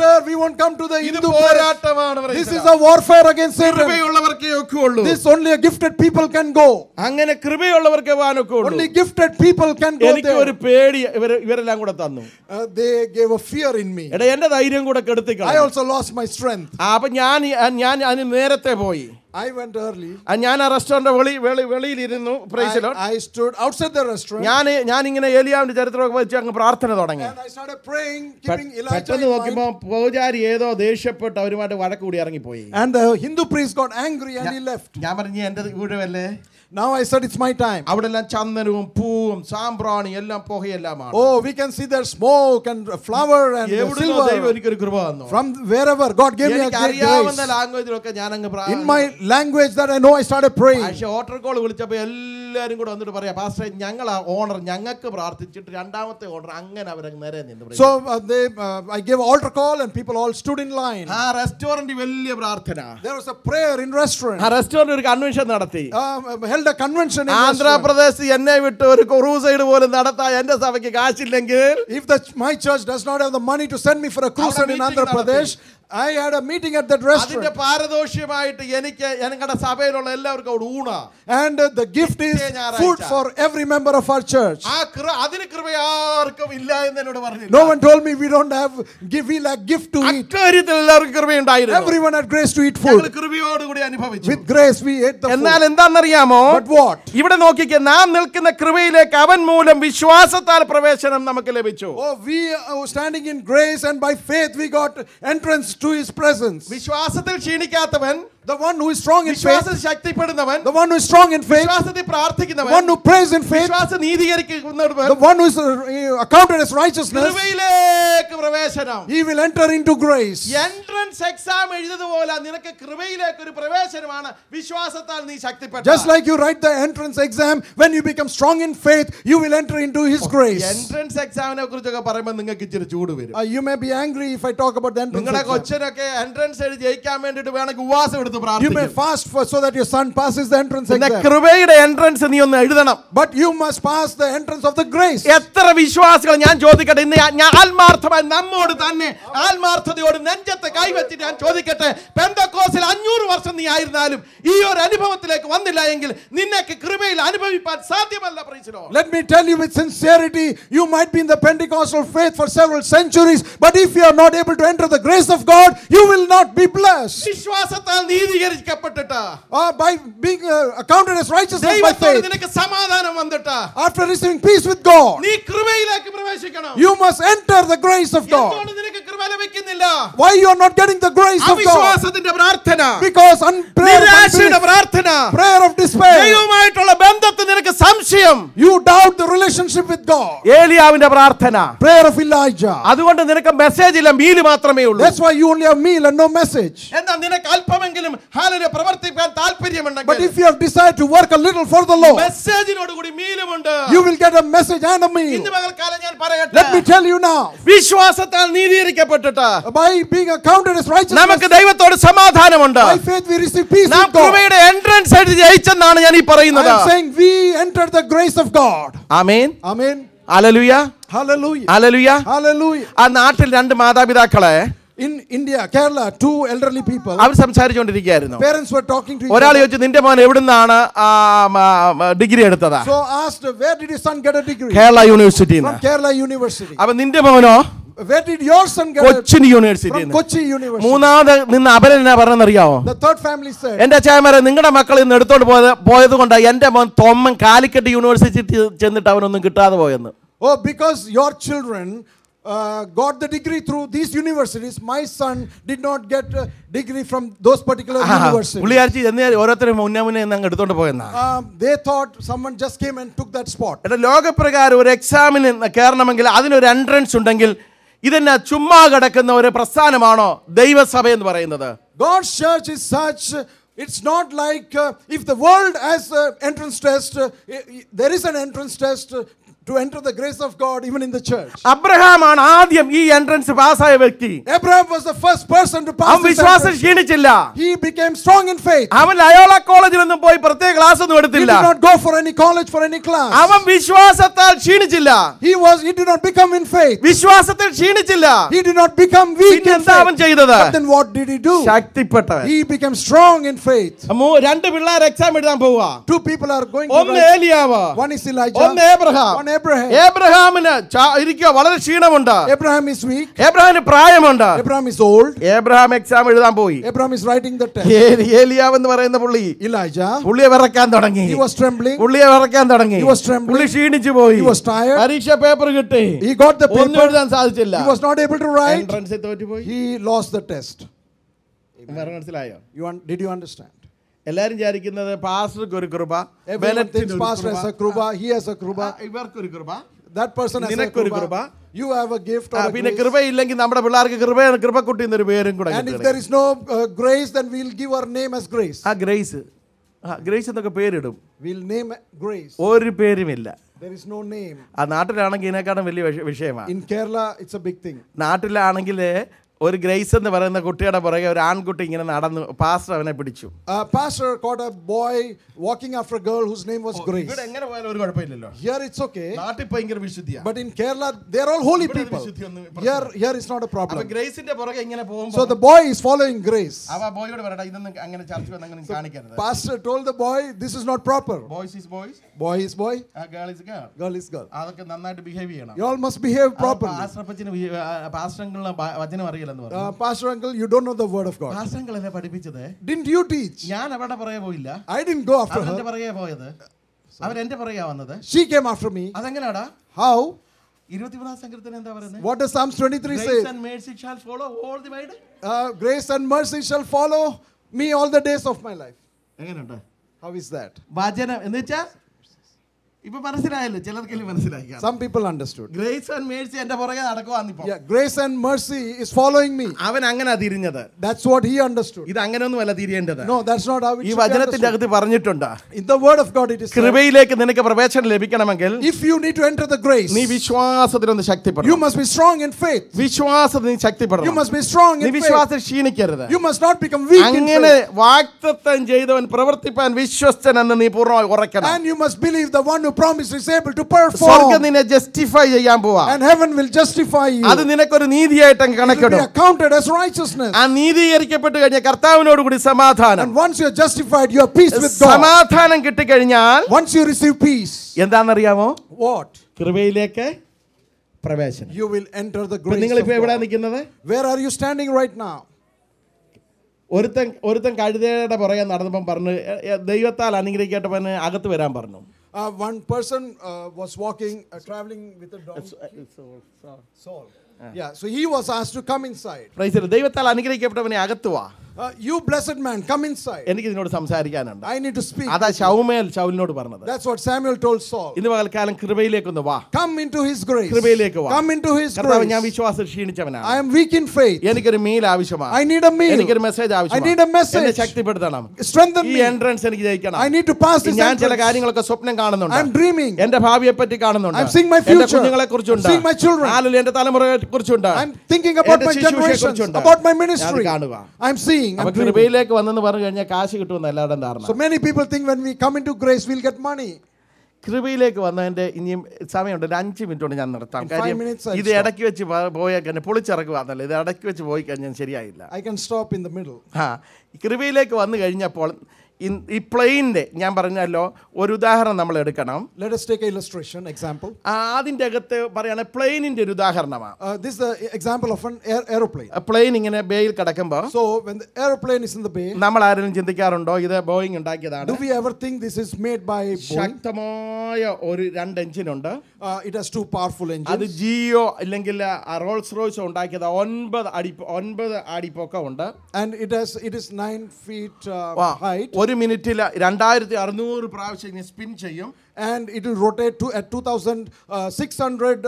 [SPEAKER 3] Pastor, we won't come to the
[SPEAKER 1] ഇത്
[SPEAKER 3] Hindu place.
[SPEAKER 1] പോരാട്ടമാണ് praise
[SPEAKER 3] This
[SPEAKER 1] the
[SPEAKER 3] is
[SPEAKER 1] Lord.
[SPEAKER 3] a warfare against Satan.
[SPEAKER 1] കൃപയുള്ളവർക്കേ ഒക്കെ ഉള്ളൂ
[SPEAKER 3] This only a gifted people can go.
[SPEAKER 1] അങ്ങനെ കൃപയുള്ളവർക്കേ പോകാനൊക്കെ ഉള്ളൂ
[SPEAKER 3] Only gifted people can go
[SPEAKER 1] എനിക്ക് ഒരു
[SPEAKER 3] there.
[SPEAKER 1] പേടി ഇവര് ഇവരെല്ലാം കൂടെ തന്നു
[SPEAKER 3] Uh, they gave a fear in me.
[SPEAKER 1] എടാ എന്റെ ധൈര്യം കൂടെ
[SPEAKER 3] I
[SPEAKER 1] കെടുത്തിക്കളഞ്ഞു
[SPEAKER 3] also lost my strength.
[SPEAKER 1] ആ, അപ്പൊ ഞാൻ ഈ- ഞാൻ അതിന് നേരത്തെ പോയി
[SPEAKER 3] I went early.
[SPEAKER 1] ആ, ഞാൻ ആ റെസ്റ്റോറന്റ് വെളി വെളി വെളിയിലിരുന്നു പ്രൈസിലോ
[SPEAKER 3] I, I stood outside the restaurant
[SPEAKER 1] ഞാൻ ഞാൻ ഇങ്ങനെ ഏലിയാവിന്റെ ചരിത്രമൊക്കെ വെച്ച് അങ്ങ് പ്രാർത്ഥന തുടങ്ങി
[SPEAKER 3] and I started praying,
[SPEAKER 1] പെ-
[SPEAKER 3] keeping Elijah
[SPEAKER 1] പെട്ടെന്ന്
[SPEAKER 3] in
[SPEAKER 1] നോക്കിയപ്പോ
[SPEAKER 3] mind.
[SPEAKER 1] പൂജാരി ഏതോ ദേഷ്യപ്പെട്ട് അവരുമായിട്ട് വഴക്ക് കൂടി ഇറങ്ങിപ്പോയി
[SPEAKER 3] And the Hindu priest got angry and he left.
[SPEAKER 1] ഞാൻ പറഞ്ഞു എന്റെ വീടുമല്ലേ
[SPEAKER 3] Now I said it's my time.
[SPEAKER 1] അവിടെ എല്ലാം ചന്ദനവും പൂവും സാമ്പ്രാണി എല്ലാം പുകയെല്ലാമാണ്
[SPEAKER 3] Oh, we can see there's smoke and flower and uh,
[SPEAKER 1] എവിടുന്നോ ദൈവം
[SPEAKER 3] silver.
[SPEAKER 1] എനിക്കൊരു കൃപ തന്നു
[SPEAKER 3] From wherever God gave me a
[SPEAKER 1] എനിക്ക്
[SPEAKER 3] great
[SPEAKER 1] അറിയാവുന്ന
[SPEAKER 3] grace.
[SPEAKER 1] ലാംഗ്വേജിലൊക്കെ ഞാൻ അങ്ങ്
[SPEAKER 3] In my language that I know, I started praying.
[SPEAKER 1] പക്ഷെ ഓട്ടർ കോൾ വിളിച്ചപ്പോ എല്ലാരും കൂടെ വന്നിട്ട് പറയാ പാസ്റ്റർ ഞങ്ങൾ ഓണർ ഞങ്ങൾക്ക് പ്രാർത്ഥിച്ചിട്ട് രണ്ടാമത്തെ ഓണർ അങ്ങനെ അവരങ്ങ് നേരെ നിന്ന്
[SPEAKER 3] So uh, they, uh, I gave altar call and people all stood in line.
[SPEAKER 1] ആ റെസ്റ്റോറന്റ് വലിയ പ്രാർത്ഥന
[SPEAKER 3] There was a prayer in restaurant.
[SPEAKER 1] ആ റെസ്റ്റോറന്റ് ഒരു കൺവെൻഷൻ നടത്തി
[SPEAKER 3] Um, held a convention in restaurant.
[SPEAKER 1] Andhra Pradesh എന്നെ വിട്ട് ഒരു ക്രൂസൈഡ് പോലും നടത്താൻ എന്റെ സഭയ്ക്ക് കാശില്ലെങ്കിൽ
[SPEAKER 3] If the, my church does not have the money to send me for a crusade in
[SPEAKER 1] meeting
[SPEAKER 3] Andhra Pradesh, I had a meeting at that
[SPEAKER 1] അതിന്റെ
[SPEAKER 3] restaurant.
[SPEAKER 1] പാരദോഷ്യമായിട്ട് എനിക്ക് ഞങ്ങളുടെ സഭയിലുള്ള എല്ലാവർക്കും അവിടെ ഊണ
[SPEAKER 3] And uh, the gift is
[SPEAKER 1] പിറ്റേ ഞായറാഴ്ച.
[SPEAKER 3] food for every member of our church.
[SPEAKER 1] ആ കൃ അതിന് കൃപ ആർക്കും ഇല്ല എന്ന് എന്നോട് പറഞ്ഞു
[SPEAKER 3] No one told me we don't have, give, we lack gift to eat.
[SPEAKER 1] അക്കാര്യത്തിൽ എല്ലാവർക്കും കൃപയുണ്ടായിരുന്നു
[SPEAKER 3] Everyone had grace to eat
[SPEAKER 1] ഞങ്ങൾ
[SPEAKER 3] food.
[SPEAKER 1] കൃപയോടുകൂടി അനുഭവിച്ചു
[SPEAKER 3] With grace we ate the
[SPEAKER 1] എന്നാൽ
[SPEAKER 3] food.
[SPEAKER 1] എന്താണെന്നറിയാമോ
[SPEAKER 3] But what?
[SPEAKER 1] ഇവിടെ നോക്കിക്കേ നാം നിൽക്കുന്ന കൃപയിലേക്ക് അവൻ മൂലം വിശ്വാസത്താൽ പ്രവേശനം നമുക്ക് ലഭിച്ചു
[SPEAKER 3] Oh, we are standing in grace and by faith we got entrance to his presence.
[SPEAKER 1] വിശ്വാസത്തിൽ ക്ഷീണിക്കാത്തവൻ
[SPEAKER 3] The one who is strong in faith,
[SPEAKER 1] വിശ്വാസത്തിൽ ശക്തിപ്പെടുന്നവൻ
[SPEAKER 3] the one who is strong in faith,
[SPEAKER 1] വിശ്വാസത്തിൽ
[SPEAKER 3] the
[SPEAKER 1] പ്രാർത്ഥിക്കുന്നവൻ
[SPEAKER 3] one who prays in faith,
[SPEAKER 1] വിശ്വാസം നീതീകരിക്കുന്നവൻ
[SPEAKER 3] the one who is uh, accounted as righteousness,
[SPEAKER 1] കൃപയിലേക്ക് പ്രവേശനം
[SPEAKER 3] he will enter into grace.
[SPEAKER 1] Entrance exam എഴുതുപോലെ നിനക്ക് കൃപയിലേക്ക് ഒരു പ്രവേശനമാണ് വിശ്വാസത്താൽ നീ ശക്തിപ്പെട്ട
[SPEAKER 3] Just like you write the entrance exam, when you become strong in faith, you will enter into his grace.
[SPEAKER 1] Entrance എക്സാമിനെ കുറിച്ചൊക്കെ പറയുമ്പോൾ നിങ്ങൾക്ക് ഇച്ചിരി ചൂട് വരും
[SPEAKER 3] Uh, you may be angry if I talk about the entrance
[SPEAKER 1] നിങ്ങളുടെ
[SPEAKER 3] exam.
[SPEAKER 1] കൊച്ചിനൊക്കെ എൻട്രൻസ് എഴുതി ജയിക്കാൻ വേണ്ടിട്ട് വേണമെങ്കിൽ ഉപവാസം എടുത്ത്
[SPEAKER 3] You may
[SPEAKER 1] പ്രാർത്ഥിക്കും
[SPEAKER 3] fast for, so that your son passes the entrance
[SPEAKER 1] പിന്നെ
[SPEAKER 3] exam.
[SPEAKER 1] കൃപയുടെ എൻട്രൻസ് നീ ഒന്ന് എഴുതണം
[SPEAKER 3] But you must pass the entrance of the grace.
[SPEAKER 1] എത്ര വിശ്വാസികൾ ഞാൻ ചോദിക്കട്ടെ ഇന്ന് ഞാൻ- ഞാൻ ആത്മാർത്ഥമായി നമ്മോട് തന്നെ ആത്മാർത്ഥതയോട് നെഞ്ചത്ത് കൈവച്ചിട്ട് ഞാൻ ചോദിക്കട്ടെ പെന്തക്കോസിൽ അഞ്ഞൂറ് വർഷം നീ ആയിരുന്നാലും ഈ ഒരു അനുഭവത്തിലേക്ക് വന്നില്ല എങ്കിൽ നിന്നക്ക് കൃപയിൽ അനുഭവിപ്പാൻ സാധ്യമല്ല പ്രൈസിലോ
[SPEAKER 3] Let me tell you with sincerity, you might be in the Pentecostal faith for several centuries, but if you are not able to enter the grace of God, you will not be blessed.
[SPEAKER 1] വിശ്വാസത്താൽ നീതീകരിക്കപ്പെട്ടിട്ട്
[SPEAKER 3] Uh, by being uh, accounted as righteousness by
[SPEAKER 1] ദൈവത്തോട്
[SPEAKER 3] faith,
[SPEAKER 1] നിനക്ക് സമാധാനം വന്നിട്ട്
[SPEAKER 3] after receiving peace with God,
[SPEAKER 1] നീ കൃപയിലേക്ക് പ്രവേശിക്കണം
[SPEAKER 3] you must enter the grace of God.
[SPEAKER 1] എന്തുകൊണ്ട് നിനക്ക് കൃപ ലഭിക്കുന്നില്ല
[SPEAKER 3] Why you are not getting the grace of God?
[SPEAKER 1] അവിശ്വാസത്തിന്റെ പ്രാർത്ഥന
[SPEAKER 3] Because un- prayer, of
[SPEAKER 1] നിരാശയുടെ
[SPEAKER 3] unbelief,
[SPEAKER 1] പ്രാർത്ഥന
[SPEAKER 3] prayer of despair,
[SPEAKER 1] ദൈവവുമായിട്ടുള്ള ബന്ധത്തിൽ നിനക്ക് സംശയം
[SPEAKER 3] you doubt the relationship with God.
[SPEAKER 1] ഏലിയാവിന്റെ പ്രാർത്ഥന
[SPEAKER 3] Prayer of Elijah.
[SPEAKER 1] അതുകൊണ്ട് നിനക്ക് മെസ്സേജ് ഇല്ല മീല് മാത്രമേ ഉള്ളൂ
[SPEAKER 3] That's why you only have meal and no message.
[SPEAKER 1] എന്താ നിനക്ക് അല്പമെങ്കിലും ഹാലിനെ പ്രവർത്തിക്കാൻ
[SPEAKER 3] But
[SPEAKER 1] താല്പര്യമുണ്ടെങ്കിൽ
[SPEAKER 3] if you have decided to work a little for the Lord,
[SPEAKER 1] മെസ്സേജിനോട് കൂടി മീലുമുണ്ട്
[SPEAKER 3] you will get a message and a meal.
[SPEAKER 1] ഇന്ന് പകൽക്കാലം ഞാൻ പറയട്ടെ
[SPEAKER 3] Let me tell you now,
[SPEAKER 1] വിശ്വാസത്താൽ നീതീകരിക്കപ്പെട്ടിട്ട്
[SPEAKER 3] by being accounted as righteousness,
[SPEAKER 1] നമുക്ക് ദൈവത്തോട് സമാധാനമുണ്ട്
[SPEAKER 3] by faith we receive peace
[SPEAKER 1] നാം
[SPEAKER 3] with God.
[SPEAKER 1] കൃപയുടെ എൻട്രൻസ് ആയിട്ട് ജയിച്ചെന്നാണ് ഞാൻ ഈ
[SPEAKER 3] I
[SPEAKER 1] പറയുന്നത്
[SPEAKER 3] am saying we enter the grace of God.
[SPEAKER 1] Amen
[SPEAKER 3] Amen.
[SPEAKER 1] Alleluia
[SPEAKER 3] Hallelujah.
[SPEAKER 1] Alleluia
[SPEAKER 3] Hallelujah.
[SPEAKER 1] ആ നാട്ടിൽ രണ്ട് മാതാപിതാക്കളെ
[SPEAKER 3] In India, Kerala, two elderly people,
[SPEAKER 1] our സംസാരിച്ചുകൊണ്ടിരിക്കുകയായിരുന്നു
[SPEAKER 3] parents were talking to each
[SPEAKER 1] ഒരാൾ
[SPEAKER 3] other.
[SPEAKER 1] ചോദിച്ചു നിന്റെ മോൻ എവിടുന്നാണ് ഡിഗ്രി എടുത്തതാ
[SPEAKER 3] So asked, where did your son get a degree?
[SPEAKER 1] Kerala യൂണിവേഴ്സിറ്റിയിൽ
[SPEAKER 3] From Kerala University.
[SPEAKER 1] അപ്പൊ നിന്റെ മോനോ
[SPEAKER 3] Where did your son get a
[SPEAKER 1] Cochin University
[SPEAKER 3] From Kochi University.
[SPEAKER 1] മൂന്നാമത് നിന്ന് അപരൻ എന്നാ പറഞ്ഞറിയാവോ
[SPEAKER 3] The third family said,
[SPEAKER 1] എന്റെ ചായമാരെ നിങ്ങളുടെ മക്കൾ ഇന്ന് എടുത്തോണ്ട് പോയത് പോയത് കൊണ്ട് എന്റെ മോൻ തൊമ്മൻ കാലിക്കട്ട് യൂണിവേഴ്സിറ്റി ചെന്നിട്ട് അവനൊന്നും കിട്ടാതെ പോയെന്ന്
[SPEAKER 3] Oh, because your children uh, got the degree through these universities, my son did not get a degree from those particular universities.
[SPEAKER 1] പുള്ളിയാഴ്ച എന്ന് ഓരോരുത്തരും മുന്നേ മുന്നേ അങ്ങ് എടുത്തോണ്ട് പോയെന്നാ
[SPEAKER 3] Um, they thought someone just came and took that spot.
[SPEAKER 1] എടാ ലോകപ്രകാരം ഒരു എക്സാമിന് കയറണമെങ്കിൽ അതിനൊരു എൻട്രൻസ് ഉണ്ടെങ്കിൽ ഇതെന്നാ ചുമ്മാ കിടക്കുന്ന ഒരു പ്രസ്ഥാനമാണോ ദൈവസഭ എന്ന് പറയുന്നത്
[SPEAKER 3] God's church is such. uh, It's not like uh, if the world has an entrance test, uh, i- i- there is an entrance test uh, to enter the grace of God even in the church.
[SPEAKER 1] അബ്രഹാമാണ് ആദ്യം ഈ എൻട്രൻസ് പാസ്സായ വ്യക്തി
[SPEAKER 3] Abraham was the first person to pass
[SPEAKER 1] അവൻ
[SPEAKER 3] this
[SPEAKER 1] വിശ്വാസം
[SPEAKER 3] entrance.
[SPEAKER 1] ക്ഷീണിച്ചില്ല
[SPEAKER 3] He became strong in faith.
[SPEAKER 1] അവൻ ലയോള കോളേജിൽ ഒന്നും പോയി പ്രത്യേക ക്ലാസ് ഒന്നും
[SPEAKER 3] He
[SPEAKER 1] എടുത്തില്ല
[SPEAKER 3] did not go for any college for any class.
[SPEAKER 1] അവൻ വിശ്വാസത്താൽ ക്ഷീണിച്ചില്ല
[SPEAKER 3] He was he did not become in faith.
[SPEAKER 1] വിശ്വാസത്തിൽ ക്ഷീണിച്ചില്ല
[SPEAKER 3] He did not become weak
[SPEAKER 1] പിന്നെ
[SPEAKER 3] in
[SPEAKER 1] എന്താ അവൻ
[SPEAKER 3] faith.
[SPEAKER 1] ചെയ്തത്
[SPEAKER 3] But then what did he do?
[SPEAKER 1] ശക്തിപ്പെട്ടവൻ
[SPEAKER 3] He became strong in faith.
[SPEAKER 1] മൂ- രണ്ട് പിള്ളേർ എക്സാം എഴുതാൻ പോവുക
[SPEAKER 3] Two people are going to
[SPEAKER 1] ഒന്ന്
[SPEAKER 3] write.
[SPEAKER 1] ഏലിയാവ്
[SPEAKER 3] One is Elijah.
[SPEAKER 1] ഒന്ന് ഏബ്രഹാം
[SPEAKER 3] One Abraham.
[SPEAKER 1] ഏബ്രഹാമിന് ചാ- ഇരിക്കുക വളരെ ക്ഷീണമുണ്ട്
[SPEAKER 3] Abraham is weak.
[SPEAKER 1] ഏബ്രഹാമിന് പ്രായമുണ്ട്
[SPEAKER 3] Abraham is old.
[SPEAKER 1] Abraham exam എഴുതാൻ പോയി
[SPEAKER 3] Abraham is writing the text.
[SPEAKER 1] ഏലി- ഏലിയാവ് എന്ന് പറയുന്ന പുള്ളി
[SPEAKER 3] Elijah.
[SPEAKER 1] പുള്ളിയെ വിറക്കാൻ തുടങ്ങി
[SPEAKER 3] He was trembling.
[SPEAKER 1] പുള്ളിയെ വിറക്കാൻ തുടങ്ങി
[SPEAKER 3] He was trembling.
[SPEAKER 1] പുള്ളി ക്ഷീണിച്ചു പോയി
[SPEAKER 3] He was tired.
[SPEAKER 1] പരീക്ഷ പേപ്പർ കിട്ടി
[SPEAKER 3] He got the
[SPEAKER 1] ഒന്നും
[SPEAKER 3] paper.
[SPEAKER 1] എഴുതാൻ സാധിച്ചില്ല
[SPEAKER 3] He was not able to write.
[SPEAKER 1] എൻട്രൻസിൽ തോറ്റുപോയി
[SPEAKER 3] He lost the test.
[SPEAKER 1] വേറെ മനസ്സിലായോ
[SPEAKER 3] You un- did you understand?
[SPEAKER 1] എല്ലാരും വിചാരിക്കുന്നത് പാസ്റ്റർക്ക് ഒരു കൃപ
[SPEAKER 3] Everyone
[SPEAKER 1] ബെനറ്റിന്
[SPEAKER 3] thinks
[SPEAKER 1] ഒരു
[SPEAKER 3] pastor has a
[SPEAKER 1] കൃപ.
[SPEAKER 3] kruba. He has a
[SPEAKER 1] ആ,
[SPEAKER 3] kruba.
[SPEAKER 1] ഇവർക്കൊരു കൃപ
[SPEAKER 3] That person has a
[SPEAKER 1] നിനക്കൊരു
[SPEAKER 3] kruba.
[SPEAKER 1] കൃപ.
[SPEAKER 3] You have a gift
[SPEAKER 1] ആ,
[SPEAKER 3] or a
[SPEAKER 1] പിന്നെ
[SPEAKER 3] grace.
[SPEAKER 1] കൃപയില്ലെങ്കിൽ നമ്മുടെ പിള്ളേർക്ക് കൃപ കൃപക്കുട്ടി എന്നൊരു പേരും കൂടെ
[SPEAKER 3] And if
[SPEAKER 1] കിട്ടണം.
[SPEAKER 3] there is no uh, grace, then we'll give our name as grace.
[SPEAKER 1] ആ ഗ്രേസ് ആ ഗ്രേസ് എന്നൊക്കെ പേരിടും
[SPEAKER 3] We'll name grace.
[SPEAKER 1] ഒരു പേരുമില്ല
[SPEAKER 3] There is no name.
[SPEAKER 1] ആ നാട്ടിലാണെങ്കിൽ ഇതിനെക്കാളും വലിയ വിഷ- വിഷയമാണ്
[SPEAKER 3] In Kerala, it's a big thing.
[SPEAKER 1] നാട്ടിലാണെങ്കിൽ ഒരു ഗ്രേസ് എന്ന് പറയുന്ന കുട്ടിയുടെ പുറകെ ഒരു ആൺകുട്ടി ഇങ്ങനെ നടന്നു പാസ്റ്റർ അവനെ പിടിച്ചു
[SPEAKER 3] A pastor caught a boy walking after a girl whose name was Grace.
[SPEAKER 1] ഇവിടെ എങ്ങനെ പോയാലും ഒരു കുഴപ്പമില്ലല്ലോ
[SPEAKER 3] Here it's okay.
[SPEAKER 1] നാട്ടിൽ ഭയങ്കര വിശുദ്ധിയാണ്
[SPEAKER 3] But in Kerala, they're all holy
[SPEAKER 1] ഇവിടെ
[SPEAKER 3] people.
[SPEAKER 1] വിശുദ്ധിയൊന്നും
[SPEAKER 3] Here, here it's not a
[SPEAKER 1] അപ്പൊ
[SPEAKER 3] problem.
[SPEAKER 1] ഗ്രേസിന്റെ പുറകെ ഇങ്ങനെ
[SPEAKER 3] So
[SPEAKER 1] പോകുമ്പോ
[SPEAKER 3] the boy is following Grace.
[SPEAKER 1] അവ ബോയോട് പറയട്ടെ ഇതൊന്നും അങ്ങനെ ചർച്ച വന്ന് അങ്ങനെ കാണിക്കരുത്
[SPEAKER 3] Pastor told the boy, this is not proper.
[SPEAKER 1] Boys is boys
[SPEAKER 3] Boy is boy,
[SPEAKER 1] girl is girl
[SPEAKER 3] girl is girl.
[SPEAKER 1] അതൊക്കെ നന്നായിട്ട് ബിഹേവ് ചെയ്യണം
[SPEAKER 3] You all must behave properly.
[SPEAKER 1] പാസ്റ്ററപ്പച്ചിന് പാസ്റ്ററങ്ങളെ വചനം അറിയില്ലെന്ന് പറഞ്ഞു
[SPEAKER 3] Uh, Pastor uncle, you don't know the word of God.
[SPEAKER 1] പാസ്റ്ററങ്ങളല്ലേ പഠിപ്പിച്ചത്
[SPEAKER 3] Didn't you teach?
[SPEAKER 1] ഞാൻ അവരുടെ പുറകെ പോയില്ല
[SPEAKER 3] I didn't go after
[SPEAKER 1] അവൻ എന്റെ
[SPEAKER 3] her.
[SPEAKER 1] പുറകെ പോയത് അവൻ എന്റെ പുറകെ വന്നത്
[SPEAKER 3] She came after me.
[SPEAKER 1] അതെങ്ങനെയാടാ
[SPEAKER 3] How?
[SPEAKER 1] ഇരുപത്തിമൂന്നാം സങ്കീർത്തനം എന്താ പറയുന്നത്
[SPEAKER 3] What does Psalms 23
[SPEAKER 1] Grace
[SPEAKER 3] say?
[SPEAKER 1] and mercy shall follow all the way.
[SPEAKER 3] Uh, grace and mercy shall follow me all the days of my life.
[SPEAKER 1] എങ്ങനെയുണ്ട്
[SPEAKER 3] How is that?
[SPEAKER 1] വചനം എന്ന് വെച്ചാ ഇപ്പൊ മനസ്സിലായല്ലോ ചിലർക്കെല്ലാം മനസ്സിലായി
[SPEAKER 3] Some people understood.
[SPEAKER 1] Grace and mercy എന്റെ പുറകെ നടക്കുവാന്നിപ്പോ
[SPEAKER 3] Yeah, grace and mercy is following me.
[SPEAKER 1] അവൻ അങ്ങനെ തിരിഞ്ഞത്
[SPEAKER 3] That's what he understood.
[SPEAKER 1] ഇത് അങ്ങനെയൊന്നുമല്ല തിരിയേണ്ടത്
[SPEAKER 3] No, that's not how it
[SPEAKER 1] ഈ
[SPEAKER 3] should be
[SPEAKER 1] വചനത്തിന്റെ
[SPEAKER 3] understood.
[SPEAKER 1] അകത്ത് പറഞ്ഞിട്ടുണ്ട്
[SPEAKER 3] In the word of God, it is said,
[SPEAKER 1] കൃപയിലേക്ക് നിനക്ക് പ്രവേശനം ലഭിക്കണമെങ്കിൽ
[SPEAKER 3] if you need to enter the grace,
[SPEAKER 1] നീ വിശ്വാസത്തിലൊന്ന്
[SPEAKER 3] you
[SPEAKER 1] ശക്തിപ്പെടണം
[SPEAKER 3] must be strong in faith.
[SPEAKER 1] വിശ്വാസത്തിൽ നീ
[SPEAKER 3] You
[SPEAKER 1] ശക്തിപ്പെടണം
[SPEAKER 3] must be strong
[SPEAKER 1] നീ
[SPEAKER 3] in faith.
[SPEAKER 1] വിശ്വാസം ക്ഷീണിക്കരുത്
[SPEAKER 3] You must not become weak in
[SPEAKER 1] അങ്ങനെ
[SPEAKER 3] faith.
[SPEAKER 1] വാക്തത്വം ചെയ്തവൻ പ്രവർത്തിപ്പാൻ വിശ്വസ്തൻ എന്ന് നീ പൂർണ്ണമായി ഉറക്കണം
[SPEAKER 3] And you must believe the one who promised is able to
[SPEAKER 1] സ്വർഗം
[SPEAKER 3] perform.
[SPEAKER 1] നിന്നെ ജസ്റ്റിഫൈ ചെയ്യാൻ പോവാ
[SPEAKER 3] And heaven will justify you.
[SPEAKER 1] അത് നിനക്കൊരു നീതിയായിട്ട് അങ്ങ്
[SPEAKER 3] It will be
[SPEAKER 1] കണക്കിടും
[SPEAKER 3] accounted as righteousness.
[SPEAKER 1] ആ നീതീകരിക്കപ്പെട്ട് കഴിഞ്ഞ കർത്താവിനോട് കൂടി സമാധാനം
[SPEAKER 3] And once you are justified, you have peace with God.
[SPEAKER 1] സമാധാനം കിട്ടിക്കഴിഞ്ഞാൽ
[SPEAKER 3] Once you receive peace,
[SPEAKER 1] എന്താണെന്നറിയാമോ
[SPEAKER 3] what?
[SPEAKER 1] കൃപയിലേക്ക് പ്രവേശനം
[SPEAKER 3] You will enter the
[SPEAKER 1] ഇപ്പൊ
[SPEAKER 3] grace
[SPEAKER 1] നിങ്ങൾ
[SPEAKER 3] of
[SPEAKER 1] ഇപ്പൊ എവിടെ
[SPEAKER 3] God.
[SPEAKER 1] നിൽക്കുന്നത്
[SPEAKER 3] Where are you standing right now?
[SPEAKER 1] ഒരുത്തൻ ഒരുത്തൻ കഴുതയുടെ പുറകെ നടന്നപ്പം പറഞ്ഞു "എ- എ- ദൈവത്താൽ അനുഗ്രഹിക്കട്ടവന് അകത്ത് വരാൻ പറഞ്ഞു
[SPEAKER 3] Uh, one person uh, was walking, uh, traveling with a donkey. Saul. Yeah, so he was asked to come inside.
[SPEAKER 1] Praise the Lord. ദൈവത്താൽ അനുഗ്രഹിക്കപ്പെട്ടവനെ അകത്ത് വാ
[SPEAKER 3] Uh, you blessed man, come inside.
[SPEAKER 1] എനിക്ക് ഇതിനോട് സംസാരിക്കാനുണ്ട്
[SPEAKER 3] I need to speak.
[SPEAKER 1] അതാ ശൗമേൽ ശൗലിനോട് പറഞ്ഞത്
[SPEAKER 3] That's what Samuel told Saul.
[SPEAKER 1] ഇന്ന് പകൽക്കാലം കൃപയിലേക്കൊന്ന് വാ
[SPEAKER 3] Come into his grace.
[SPEAKER 1] കൃപയിലേക്ക് വാ
[SPEAKER 3] Come into his
[SPEAKER 1] കർത്താവ് ഞാൻ
[SPEAKER 3] grace.
[SPEAKER 1] വിശ്വാസം ക്ഷീണിച്ചവനാണ്
[SPEAKER 3] I am weak in faith.
[SPEAKER 1] എനിക്കൊരു മീൽ ആവശ്യമാണ്
[SPEAKER 3] I need a meal.
[SPEAKER 1] എനിക്കൊരു മെസ്സേജ്
[SPEAKER 3] I need a
[SPEAKER 1] ആവശ്യമാണ്
[SPEAKER 3] message.
[SPEAKER 1] എന്നെ ശക്തിപ്പെടുത്തണം
[SPEAKER 3] Strengthen
[SPEAKER 1] ഈ
[SPEAKER 3] me.
[SPEAKER 1] എൻട്രൻസ് എനിക്ക് ജയിക്കണം
[SPEAKER 3] I need to pass this
[SPEAKER 1] ഞാൻ ചില
[SPEAKER 3] entrance.
[SPEAKER 1] കാര്യങ്ങളൊക്കെ സ്വപ്നം കാണുന്നുണ്ട്
[SPEAKER 3] I'm dreaming.
[SPEAKER 1] എന്റെ ഭാവിയെ പറ്റി കാണുന്നുണ്ട്
[SPEAKER 3] I'm seeing my
[SPEAKER 1] എന്റെ
[SPEAKER 3] future.
[SPEAKER 1] കുഞ്ഞുങ്ങളെ കുറിച്ചുണ്ട്
[SPEAKER 3] I'm seeing my children.
[SPEAKER 1] ആലുല എന്റെ തലമുറയെ കുറിച്ചുണ്ട്
[SPEAKER 3] I'm thinking about
[SPEAKER 1] എന്റെ
[SPEAKER 3] my
[SPEAKER 1] ശുശ്രൂഷയെ
[SPEAKER 3] generations,
[SPEAKER 1] കുറിച്ചുണ്ട്.
[SPEAKER 3] about my
[SPEAKER 1] ഞാൻ
[SPEAKER 3] ministry.
[SPEAKER 1] കാണുക
[SPEAKER 3] I'm seeing.
[SPEAKER 1] അപ്പൊ
[SPEAKER 3] I'm dreaming.
[SPEAKER 1] കൃപയിലേക്ക് വന്നെന്ന് പറഞ്ഞു കഴിഞ്ഞാൽ കാശ് കിട്ടുമെന്ന് എല്ലാവരും ധാരണ
[SPEAKER 3] So many people think when we come into grace, we'll get money.
[SPEAKER 1] കൃപയിലേക്ക് വന്നതിന്റെ ഇനിയും സമയമുണ്ട് ഒരു അഞ്ച് മിനിറ്റ് കൊണ്ട് ഞാൻ നിർത്താം
[SPEAKER 3] In five
[SPEAKER 1] കാര്യം
[SPEAKER 3] minutes I'll
[SPEAKER 1] ഇത്
[SPEAKER 3] stop.
[SPEAKER 1] ഇടയ്ക്ക് വെച്ച് പോ- പോയാൽ കഴിഞ്ഞാൽ പൊളിച്ചിറക്കുക ഇത് ഇടയ്ക്ക് വെച്ച് പോയി കഴിഞ്ഞാൽ ശരിയായില്ല
[SPEAKER 3] I can stop in the middle.
[SPEAKER 1] ആ ഈ കൃപയിലേക്ക് വന്നു കഴിഞ്ഞപ്പോൾ ഇൻ- ഈ പ്ലെയിനിൻ്റെ ഞാൻ പറഞ്ഞല്ലോ ഒരു ഉദാഹരണം നമ്മൾ എടുക്കണം
[SPEAKER 3] Let us take an illustration, example.
[SPEAKER 1] ആ, അതിൻ്റെ അകത്ത് പറയുകയാണെങ്കിൽ പ്ലെയിനിൻ്റെ ഒരു ഉദാഹരണമാണ്
[SPEAKER 3] Uh, this is the example of an air- aeroplane.
[SPEAKER 1] Plane ഇങ്ങനെ ബേയിൽ കിടക്കുമ്പോൾ
[SPEAKER 3] So when the aeroplane is in the bay,
[SPEAKER 1] നമ്മൾ ആരെങ്കിലും ചിന്തിക്കാറുണ്ടോ ഇത് ബോയിങ് ഉണ്ടാക്കിയതാണ്
[SPEAKER 3] do we ever think this is made by Boeing?
[SPEAKER 1] ശക്തമായ ഒരു രണ്ട് എഞ്ചിനുണ്ട്
[SPEAKER 3] Uh, it has two powerful
[SPEAKER 1] അത്
[SPEAKER 3] engines.
[SPEAKER 1] ജിയോ അല്ലെങ്കിൽ റോൾസ് റോയ്സ് ഉണ്ടാക്കിയത് ഒൻപത് അടി ഒൻപത് അടി പൊക്കമുണ്ട്
[SPEAKER 3] And it has it is nine feet uh,
[SPEAKER 1] വാ,
[SPEAKER 3] height.
[SPEAKER 1] ഒരു മിനിറ്റിൽ രണ്ടായിരത്തി അറുന്നൂറ് പ്രാവശ്യം ഇങ്ങനെ സ്പിൻ ചെയ്യും
[SPEAKER 3] And it will rotate to at 2,600 uh,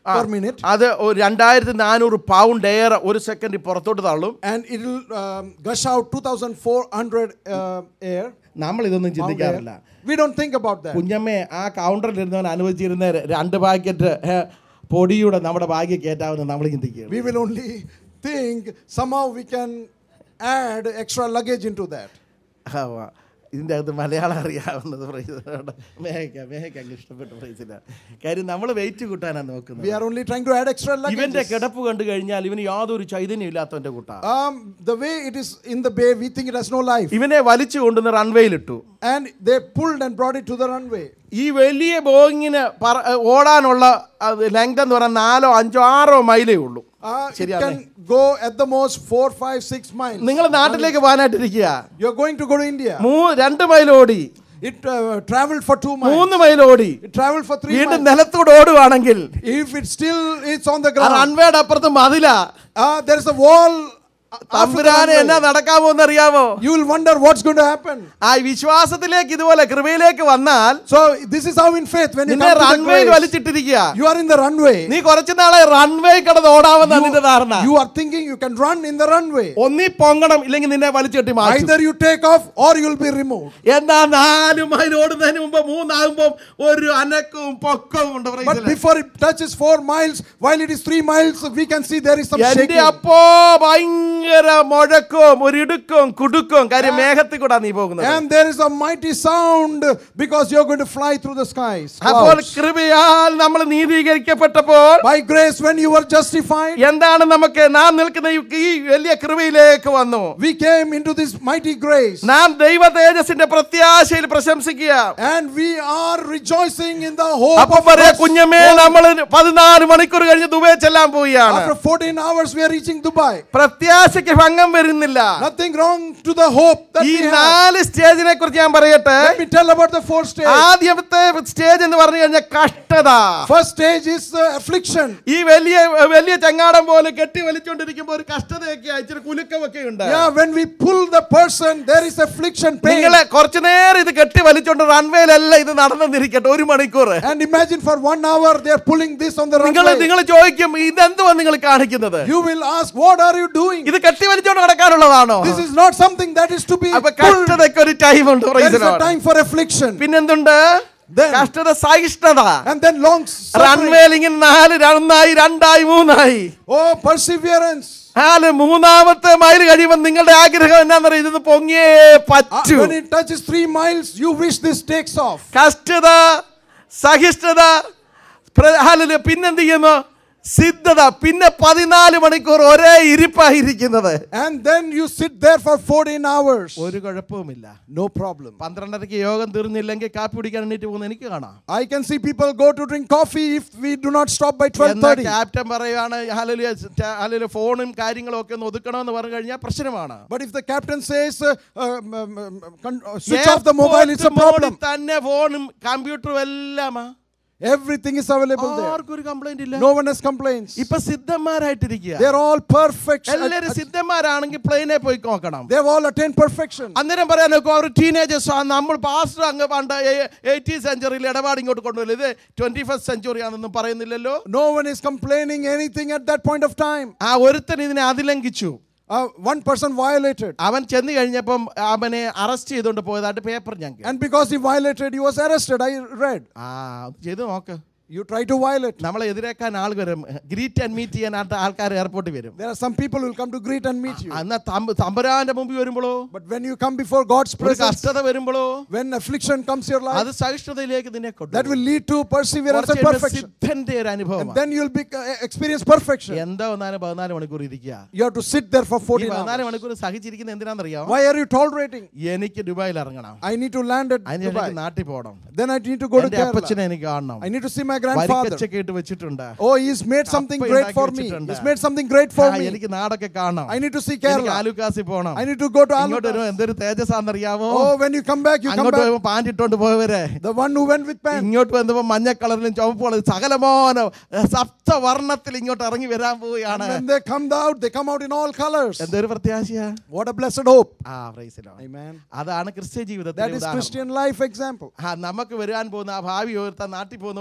[SPEAKER 3] per minute.
[SPEAKER 1] അത് ഒരു രണ്ടായിരത്തി നാനൂറ് പൗണ്ട് എയർ ഒരു സെക്കൻഡ് പുറത്തോട്ട് തള്ളും
[SPEAKER 3] And it will um, gush out 2,400 uh, air.
[SPEAKER 1] നമ്മൾ ഇതൊന്നും
[SPEAKER 3] pound
[SPEAKER 1] ചിന്തിക്കാറില്ല
[SPEAKER 3] air. We don't think about that.
[SPEAKER 1] കുഞ്ഞമ്മേ ആ കൗണ്ടറിൽ ഇരുന്നവൻ അനുവദിച്ചിരുന്ന രണ്ട് പാക്കറ്റ് ഏ, പൊടിയുടെ നമ്മുടെ ബാഗ് കയറ്റാവുന്ന നമ്മൾ ചിന്തിക്കുക
[SPEAKER 3] We will only think somehow we can add extra luggage into that.
[SPEAKER 1] ഇതിൻ്റെ അകത്ത് മലയാളം അറിയാവുന്നത് പ്രൈസ് മേഹയ്ക്ക മേഹയ്ക്ക് അങ്ങ് ഇഷ്ടപ്പെട്ട പ്രൈസില്ല കാര്യം നമ്മൾ വെയിറ്റ് കൂട്ടാനാണ്
[SPEAKER 3] We
[SPEAKER 1] നോക്കുന്നത്
[SPEAKER 3] are only trying to add extra
[SPEAKER 1] ഇവന്റെ
[SPEAKER 3] luggage.
[SPEAKER 1] കിടപ്പ് കണ്ടു കഴിഞ്ഞാൽ ഇവന് യാതൊരു ചൈതന്യം ഇല്ലാത്തവന്റെ കൂട്ടാ
[SPEAKER 3] Um, the way it is in the bay, we think it has no life.
[SPEAKER 1] ഇവനെ വലിച്ചു കൊണ്ടുവന്ന് റൺവേയിലിട്ടു
[SPEAKER 3] And they pulled and brought it to the runway.
[SPEAKER 1] ഈ വലിയ ബോയിങ്ങിന് പറ- ഓടാനുള്ള ലെങ്ത് എന്ന് പറഞ്ഞാൽ നാലോ അഞ്ചോ ആറോ മൈലേ ഉള്ളൂ
[SPEAKER 3] Uh, it
[SPEAKER 1] ശരിയാണേ?
[SPEAKER 3] can go at the most four, five, six miles.
[SPEAKER 1] നിങ്ങൾ നാട്ടിലേക്ക് പോകാനായിട്ടിരിക്കുക
[SPEAKER 3] You're going to go to India.
[SPEAKER 1] മൂ രണ്ട് മൈൽ ഓടി
[SPEAKER 3] It uh, traveled for two miles.
[SPEAKER 1] മൂന്ന് മൈൽ ഓടി
[SPEAKER 3] It traveled for three
[SPEAKER 1] വീണ്ടും
[SPEAKER 3] miles.
[SPEAKER 1] നിലത്തൂടെ ഓടുവാണെങ്കിൽ
[SPEAKER 3] If it still is on the
[SPEAKER 1] ആ
[SPEAKER 3] ground,
[SPEAKER 1] റൺവേയുടെ അപ്പുറത്ത് മതില
[SPEAKER 3] uh, there is a wall. uh, after the
[SPEAKER 1] തമ്പുരാനെ എന്നാ
[SPEAKER 3] runway.
[SPEAKER 1] നടക്കാമോ എന്നറിയാമോ
[SPEAKER 3] You will wonder what's going to happen.
[SPEAKER 1] ആ വിശ്വാസത്തിലേക്ക് ഇതുപോലെ കൃപയിലേക്ക് വന്നാൽ
[SPEAKER 3] So this is how in faith when you
[SPEAKER 1] നിന്നെ
[SPEAKER 3] come to the
[SPEAKER 1] റൺവേയിൽ
[SPEAKER 3] grace,
[SPEAKER 1] വലിച്ചിട്ടിരിക്കുക
[SPEAKER 3] you are in the runway.
[SPEAKER 1] നീ കുറച്ചു നാളെ റൺവേ കിടന്ന് ഓടാമെന്ന നിന്റെ ധാരണ
[SPEAKER 3] You are thinking you can run in the runway.
[SPEAKER 1] ഒന്നി പൊങ്ങണം ഇല്ലെങ്കിൽ നിന്നെ വലിച്ചിട്ടി മാറ്റും
[SPEAKER 3] Either you take off or you will be removed.
[SPEAKER 1] എന്നാ നാല് മൈൽ ഓടുന്നതിന് മുമ്പ് മൂന്നാകുമ്പോ ഒരു അനക്കവും പൊക്കവും ഉണ്ട് praise the
[SPEAKER 3] But
[SPEAKER 1] Lord.
[SPEAKER 3] before it touches four miles, while it is three miles, we can see there is some
[SPEAKER 1] എന്റെ
[SPEAKER 3] shaking.
[SPEAKER 1] അപ്പോ ഭയങ്കര മുഴക്കവും ഒരു ഇടുക്കവും കുടുക്കവും കാര്യം മേഘത്തിൽ കൂടാ നീ പോകുന്നത്
[SPEAKER 3] And there is a mighty sound because you're going to fly through the skies.
[SPEAKER 1] അപ്പോൾ
[SPEAKER 3] clouds.
[SPEAKER 1] കൃപയാൽ നമ്മൾ നീതീകരിക്കപ്പെട്ടപ്പോൾ
[SPEAKER 3] By grace, when you were justified,
[SPEAKER 1] എന്താണ് നമുക്ക് നാം നിൽക്കുന്ന ഈ- ഈ വലിയ കൃപയിലേക്ക് വന്നു
[SPEAKER 3] we came into this mighty grace.
[SPEAKER 1] നാം ദൈവ തേജസിന്റെ പ്രത്യാശയിൽ പ്രശംസിക്കുക
[SPEAKER 3] And we are rejoicing in the hope
[SPEAKER 1] അപ്പൊ
[SPEAKER 3] of
[SPEAKER 1] പറയാ
[SPEAKER 3] God's
[SPEAKER 1] കുഞ്ഞമ്മേ
[SPEAKER 3] glory.
[SPEAKER 1] നമ്മൾ പതിനാല് മണിക്കൂർ കഴിഞ്ഞ് ദുബൈ ചെല്ലാൻ പോവുകയാണ്
[SPEAKER 3] After 14 hours, we are reaching Dubai.
[SPEAKER 1] പ്രത്യാശയ്ക്ക് ഭംഗം വരുന്നില്ല
[SPEAKER 3] Nothing wrong to the hope that
[SPEAKER 1] ഈ
[SPEAKER 3] we have.
[SPEAKER 1] നാല് സ്റ്റേജിനെ കുറിച്ച് ഞാൻ പറയട്ടെ
[SPEAKER 3] Let me tell about the fourth stage.
[SPEAKER 1] ആദ്യത്തെ സ്റ്റേജ് എന്ന് പറഞ്ഞു കഴിഞ്ഞാൽ കഷ്ടത
[SPEAKER 3] First stage is uh, affliction.
[SPEAKER 1] ഈ വലിയ വലിയ ചങ്ങാടം പോലെ കെട്ടി വലിച്ചുകൊണ്ടിരിക്കുമ്പോൾ ഒരു കഷ്ടതയൊക്കെ ഇച്ചിരി കുലുക്കമൊക്കെ ഉണ്ട്
[SPEAKER 3] Yeah, when we pull the person, there is affliction, pain.
[SPEAKER 1] നിങ്ങളെ കുറച്ചു നേരം ഇത് കെട്ടി വലിച്ചോണ്ട് റൺവേയിലല്ല ഇത് നടന്നെന്നിരിക്കട്ടെ ഒരു മണിക്കൂർ
[SPEAKER 3] And imagine for one hour they are pulling this on the
[SPEAKER 1] നിങ്ങൾ
[SPEAKER 3] runway.
[SPEAKER 1] നിങ്ങൾ ചോദിക്കും ഇതെന്തുവാ നിങ്ങൾ കാണിക്കുന്നത്
[SPEAKER 3] You will ask, what are you doing?
[SPEAKER 1] ഇത് കെട്ടി വലിച്ചോണ്ട് നടക്കാനുള്ളതാണോ
[SPEAKER 3] This is not something that is to be
[SPEAKER 1] അപ്പൊ
[SPEAKER 3] pulled.
[SPEAKER 1] കഷ്ടതയ്ക്ക് ഒരു ടൈം ഉണ്ട് praise
[SPEAKER 3] There
[SPEAKER 1] the
[SPEAKER 3] is a
[SPEAKER 1] Lord.
[SPEAKER 3] time for affliction.
[SPEAKER 1] പിന്നെന്തുണ്ട്
[SPEAKER 3] Then-
[SPEAKER 1] കഷ്ടത സഹിഷ്ണുത
[SPEAKER 3] And then long suffering.
[SPEAKER 1] റൺവേയിൽ ഇങ്ങനെ നാല് രണ്ടായി രണ്ടായി മൂന്നായി
[SPEAKER 3] Oh, perseverance.
[SPEAKER 1] നാല് മൂന്നാമത്തെ മൈൽ കഴിയുമ്പോൾ നിങ്ങളുടെ ആഗ്രഹം എന്നാന്നറിയാം ഇത് പൊങ്ങിയേ
[SPEAKER 3] Uh,
[SPEAKER 1] പറ്റൂ
[SPEAKER 3] when it touches three miles, you wish this takes off.
[SPEAKER 1] കഷ്ടത സഹിഷ്ണുത പ്ര- ഹല്ലേലൂയ. പിന്നെന്ത് ചെയ്യുന്നു സിദ്ധത പിന്നെ പതിനാല് മണിക്കൂർ ഒരേ ഇരിപ്പായിരിക്കുന്നത്
[SPEAKER 3] And then you sit there for 14 hours.
[SPEAKER 1] ഒരു കുഴപ്പവുമില്ല
[SPEAKER 3] No problem.
[SPEAKER 1] പന്ത്രണ്ടരയ്ക്ക് യോഗം തീർന്നില്ലെങ്കിൽ കാപ്പി കുടിക്കാൻ എണ്ണീറ്റ് പോകുന്ന എനിക്ക് കാണാം
[SPEAKER 3] I can see people go to drink coffee if we do not stop by
[SPEAKER 1] എന്നാൽ
[SPEAKER 3] 12:30.
[SPEAKER 1] ക്യാപ്റ്റൻ പറയുകയാണ് ഹല്ലേലൂയ, സ്റ്റ- ഹല്ലേലൂയ, ഫോണും കാര്യങ്ങളും ഒക്കെ ഒന്ന് ഒതുക്കണമെന്ന് പറഞ്ഞു കഴിഞ്ഞാൽ പ്രശ്നമാണ്
[SPEAKER 3] But if the captain says, uh, um, um, um, con- uh, switch off the mobile, it's a
[SPEAKER 1] Airport മോഡിൽ
[SPEAKER 3] problem.
[SPEAKER 1] തന്നെ ഫോണും കമ്പ്യൂട്ടറും എല്ലാമാ
[SPEAKER 3] Everything is available there.
[SPEAKER 1] ആർക്കും ഒരു കംപ്ലൈന്റ് ഇല്ല
[SPEAKER 3] No one has complaints.
[SPEAKER 1] ഇപ്പൊ സിദ്ധന്മാരായിട്ടിരിക്കുക
[SPEAKER 3] They're all perfect.
[SPEAKER 1] എല്ലാരും സിദ്ധന്മാരാണെങ്കിൽ പ്ലെയിനെ പോയി നോക്കണം
[SPEAKER 3] They've all attained perfection.
[SPEAKER 1] അന്നേരം പറയാൻ നോക്കും അവർ ടീനേജേഴ്സ് നമ്മൾ പാസ്റ്റർ അങ്ങ് പണ്ട് എയ്റ്റീൻ സെഞ്ചുറിയിൽ ഇടപാട് ഇങ്ങോട്ട് കൊണ്ടുവരും ഇത് ട്വന്റി ഫസ്റ്റ് സെഞ്ചുറി ആണെന്നും പറയുന്നില്ലല്ലോ
[SPEAKER 3] No one is complaining anything at that point of time.
[SPEAKER 1] ആ ഒരുത്തൻ ഇതിനെ അതിലംഘിച്ചു
[SPEAKER 3] Uh, one person violated.
[SPEAKER 1] അവൻ ചെന്ന് കഴിഞ്ഞപ്പം അവനെ അറസ്റ്റ് ചെയ്തുകൊണ്ട് പോയതായിട്ട് പേപ്പർ ഞാൻ കേട്ടു.
[SPEAKER 3] And because he violated, he was arrested. I read.
[SPEAKER 1] ആ അത് ചെയ്ത് നോക്ക്
[SPEAKER 3] You try to violate.
[SPEAKER 1] നമ്മളെ എതിരേക്കാൻ ആൾ വരും ഗ്രീറ്റ് ആൻഡ് മീറ്റ് ചെയ്യാനായിട്ട് ആൾക്കാർ എയർപോർട്ടിൽ വരും
[SPEAKER 3] There are some people who will come to greet and meet you.
[SPEAKER 1] എന്നാൽ തമ്പുരാന്റെ മുമ്പിൽ വരുമ്പോഴോ
[SPEAKER 3] But when you come before God's
[SPEAKER 1] ഒരു
[SPEAKER 3] presence,
[SPEAKER 1] കഷ്ടത വരുമ്പോഴോ
[SPEAKER 3] when affliction comes to your life,
[SPEAKER 1] അത് സഹിഷ്ണുതയിലേക്ക് നിന്നെ
[SPEAKER 3] that
[SPEAKER 1] കൊണ്ടുവരും.
[SPEAKER 3] will lead to perseverance
[SPEAKER 1] കുറച്ച്
[SPEAKER 3] and
[SPEAKER 1] കഴിയുമ്പോൾ
[SPEAKER 3] perfection.
[SPEAKER 1] സിദ്ധന്റെ ഒരു അനുഭവം
[SPEAKER 3] And then you'll be, uh, experience perfection.
[SPEAKER 1] എന്താ വന്നാലും പതിനാല് മണിക്കൂർ ഇരിക്കുക
[SPEAKER 3] You have to sit there for
[SPEAKER 1] ഈ
[SPEAKER 3] 14
[SPEAKER 1] പതിനാല്
[SPEAKER 3] hours.
[SPEAKER 1] മണിക്കൂർ സഹിച്ചിരിക്കുന്ന എന്തിനാണെന്നറിയാമോ
[SPEAKER 3] Why are you tolerating?
[SPEAKER 1] എനിക്ക് ദുബായിൽ ഇറങ്ങണം
[SPEAKER 3] I need to land at
[SPEAKER 1] അതിന് എനിക്ക്
[SPEAKER 3] Dubai.
[SPEAKER 1] നാട്ടിൽ പോകണം
[SPEAKER 3] Then I need to go to
[SPEAKER 1] എന്റെ
[SPEAKER 3] Kerala.
[SPEAKER 1] അപ്പച്ചനെ എനിക്ക് കാണണം
[SPEAKER 3] I need to see my grandfather.
[SPEAKER 1] വരിക്കച്ചൊക്കെ ഇട്ട് വെച്ചിട്ടുണ്ട്
[SPEAKER 3] Oh, he's made something
[SPEAKER 1] കപ്പ
[SPEAKER 3] great
[SPEAKER 1] ഉണ്ടാക്കി
[SPEAKER 3] for me.
[SPEAKER 1] വെച്ചിട്ടുണ്ട്.
[SPEAKER 3] He's made something great for
[SPEAKER 1] ആ,
[SPEAKER 3] me.
[SPEAKER 1] എനിക്ക് നാടൊക്കെ കാണണം
[SPEAKER 3] I need to see
[SPEAKER 1] എനിക്ക്
[SPEAKER 3] Kerala.
[SPEAKER 1] ആലുക്കാസിൽ പോകണം
[SPEAKER 3] I need to go to
[SPEAKER 1] ഇങ്ങോട്ട് വരുമ്പോ
[SPEAKER 3] Alukas.
[SPEAKER 1] എന്തൊരു തേജസ്സാന്നറിയാമോ
[SPEAKER 3] Oh, when you come back, you come
[SPEAKER 1] അങ്ങോട്ട്
[SPEAKER 3] back.
[SPEAKER 1] വരുമ്പോ പാൻറ് ഇട്ടോണ്ട് പോയവരെ
[SPEAKER 3] The one who went with pants.
[SPEAKER 1] ഇങ്ങോട്ട് വന്നപ്പോ മഞ്ഞ കളറിലും ചുവപ്പുകളും സകലമോനോ സപ്തവർണ്ണത്തിൽ ഇങ്ങോട്ട് ഇറങ്ങി വരാൻ പോവുകയാണ്
[SPEAKER 3] And when they come out, they come out in all colors.
[SPEAKER 1] എന്തൊരു പ്രത്യാശയാ
[SPEAKER 3] What a blessed hope.
[SPEAKER 1] ആ praise the Lord.
[SPEAKER 3] Amen.
[SPEAKER 1] അതാണ് ക്രിസ്ത്യ
[SPEAKER 3] That
[SPEAKER 1] ജീവിതത്തിന്റെ
[SPEAKER 3] is
[SPEAKER 1] ഉദാഹരണം.
[SPEAKER 3] Christian life example.
[SPEAKER 1] ആ നമുക്ക് വരാൻ പോകുന്ന ആ ഭാവി ഓർത്താൻ നാട്ടിൽ പോകുന്ന പോലൊന്നുമല്ല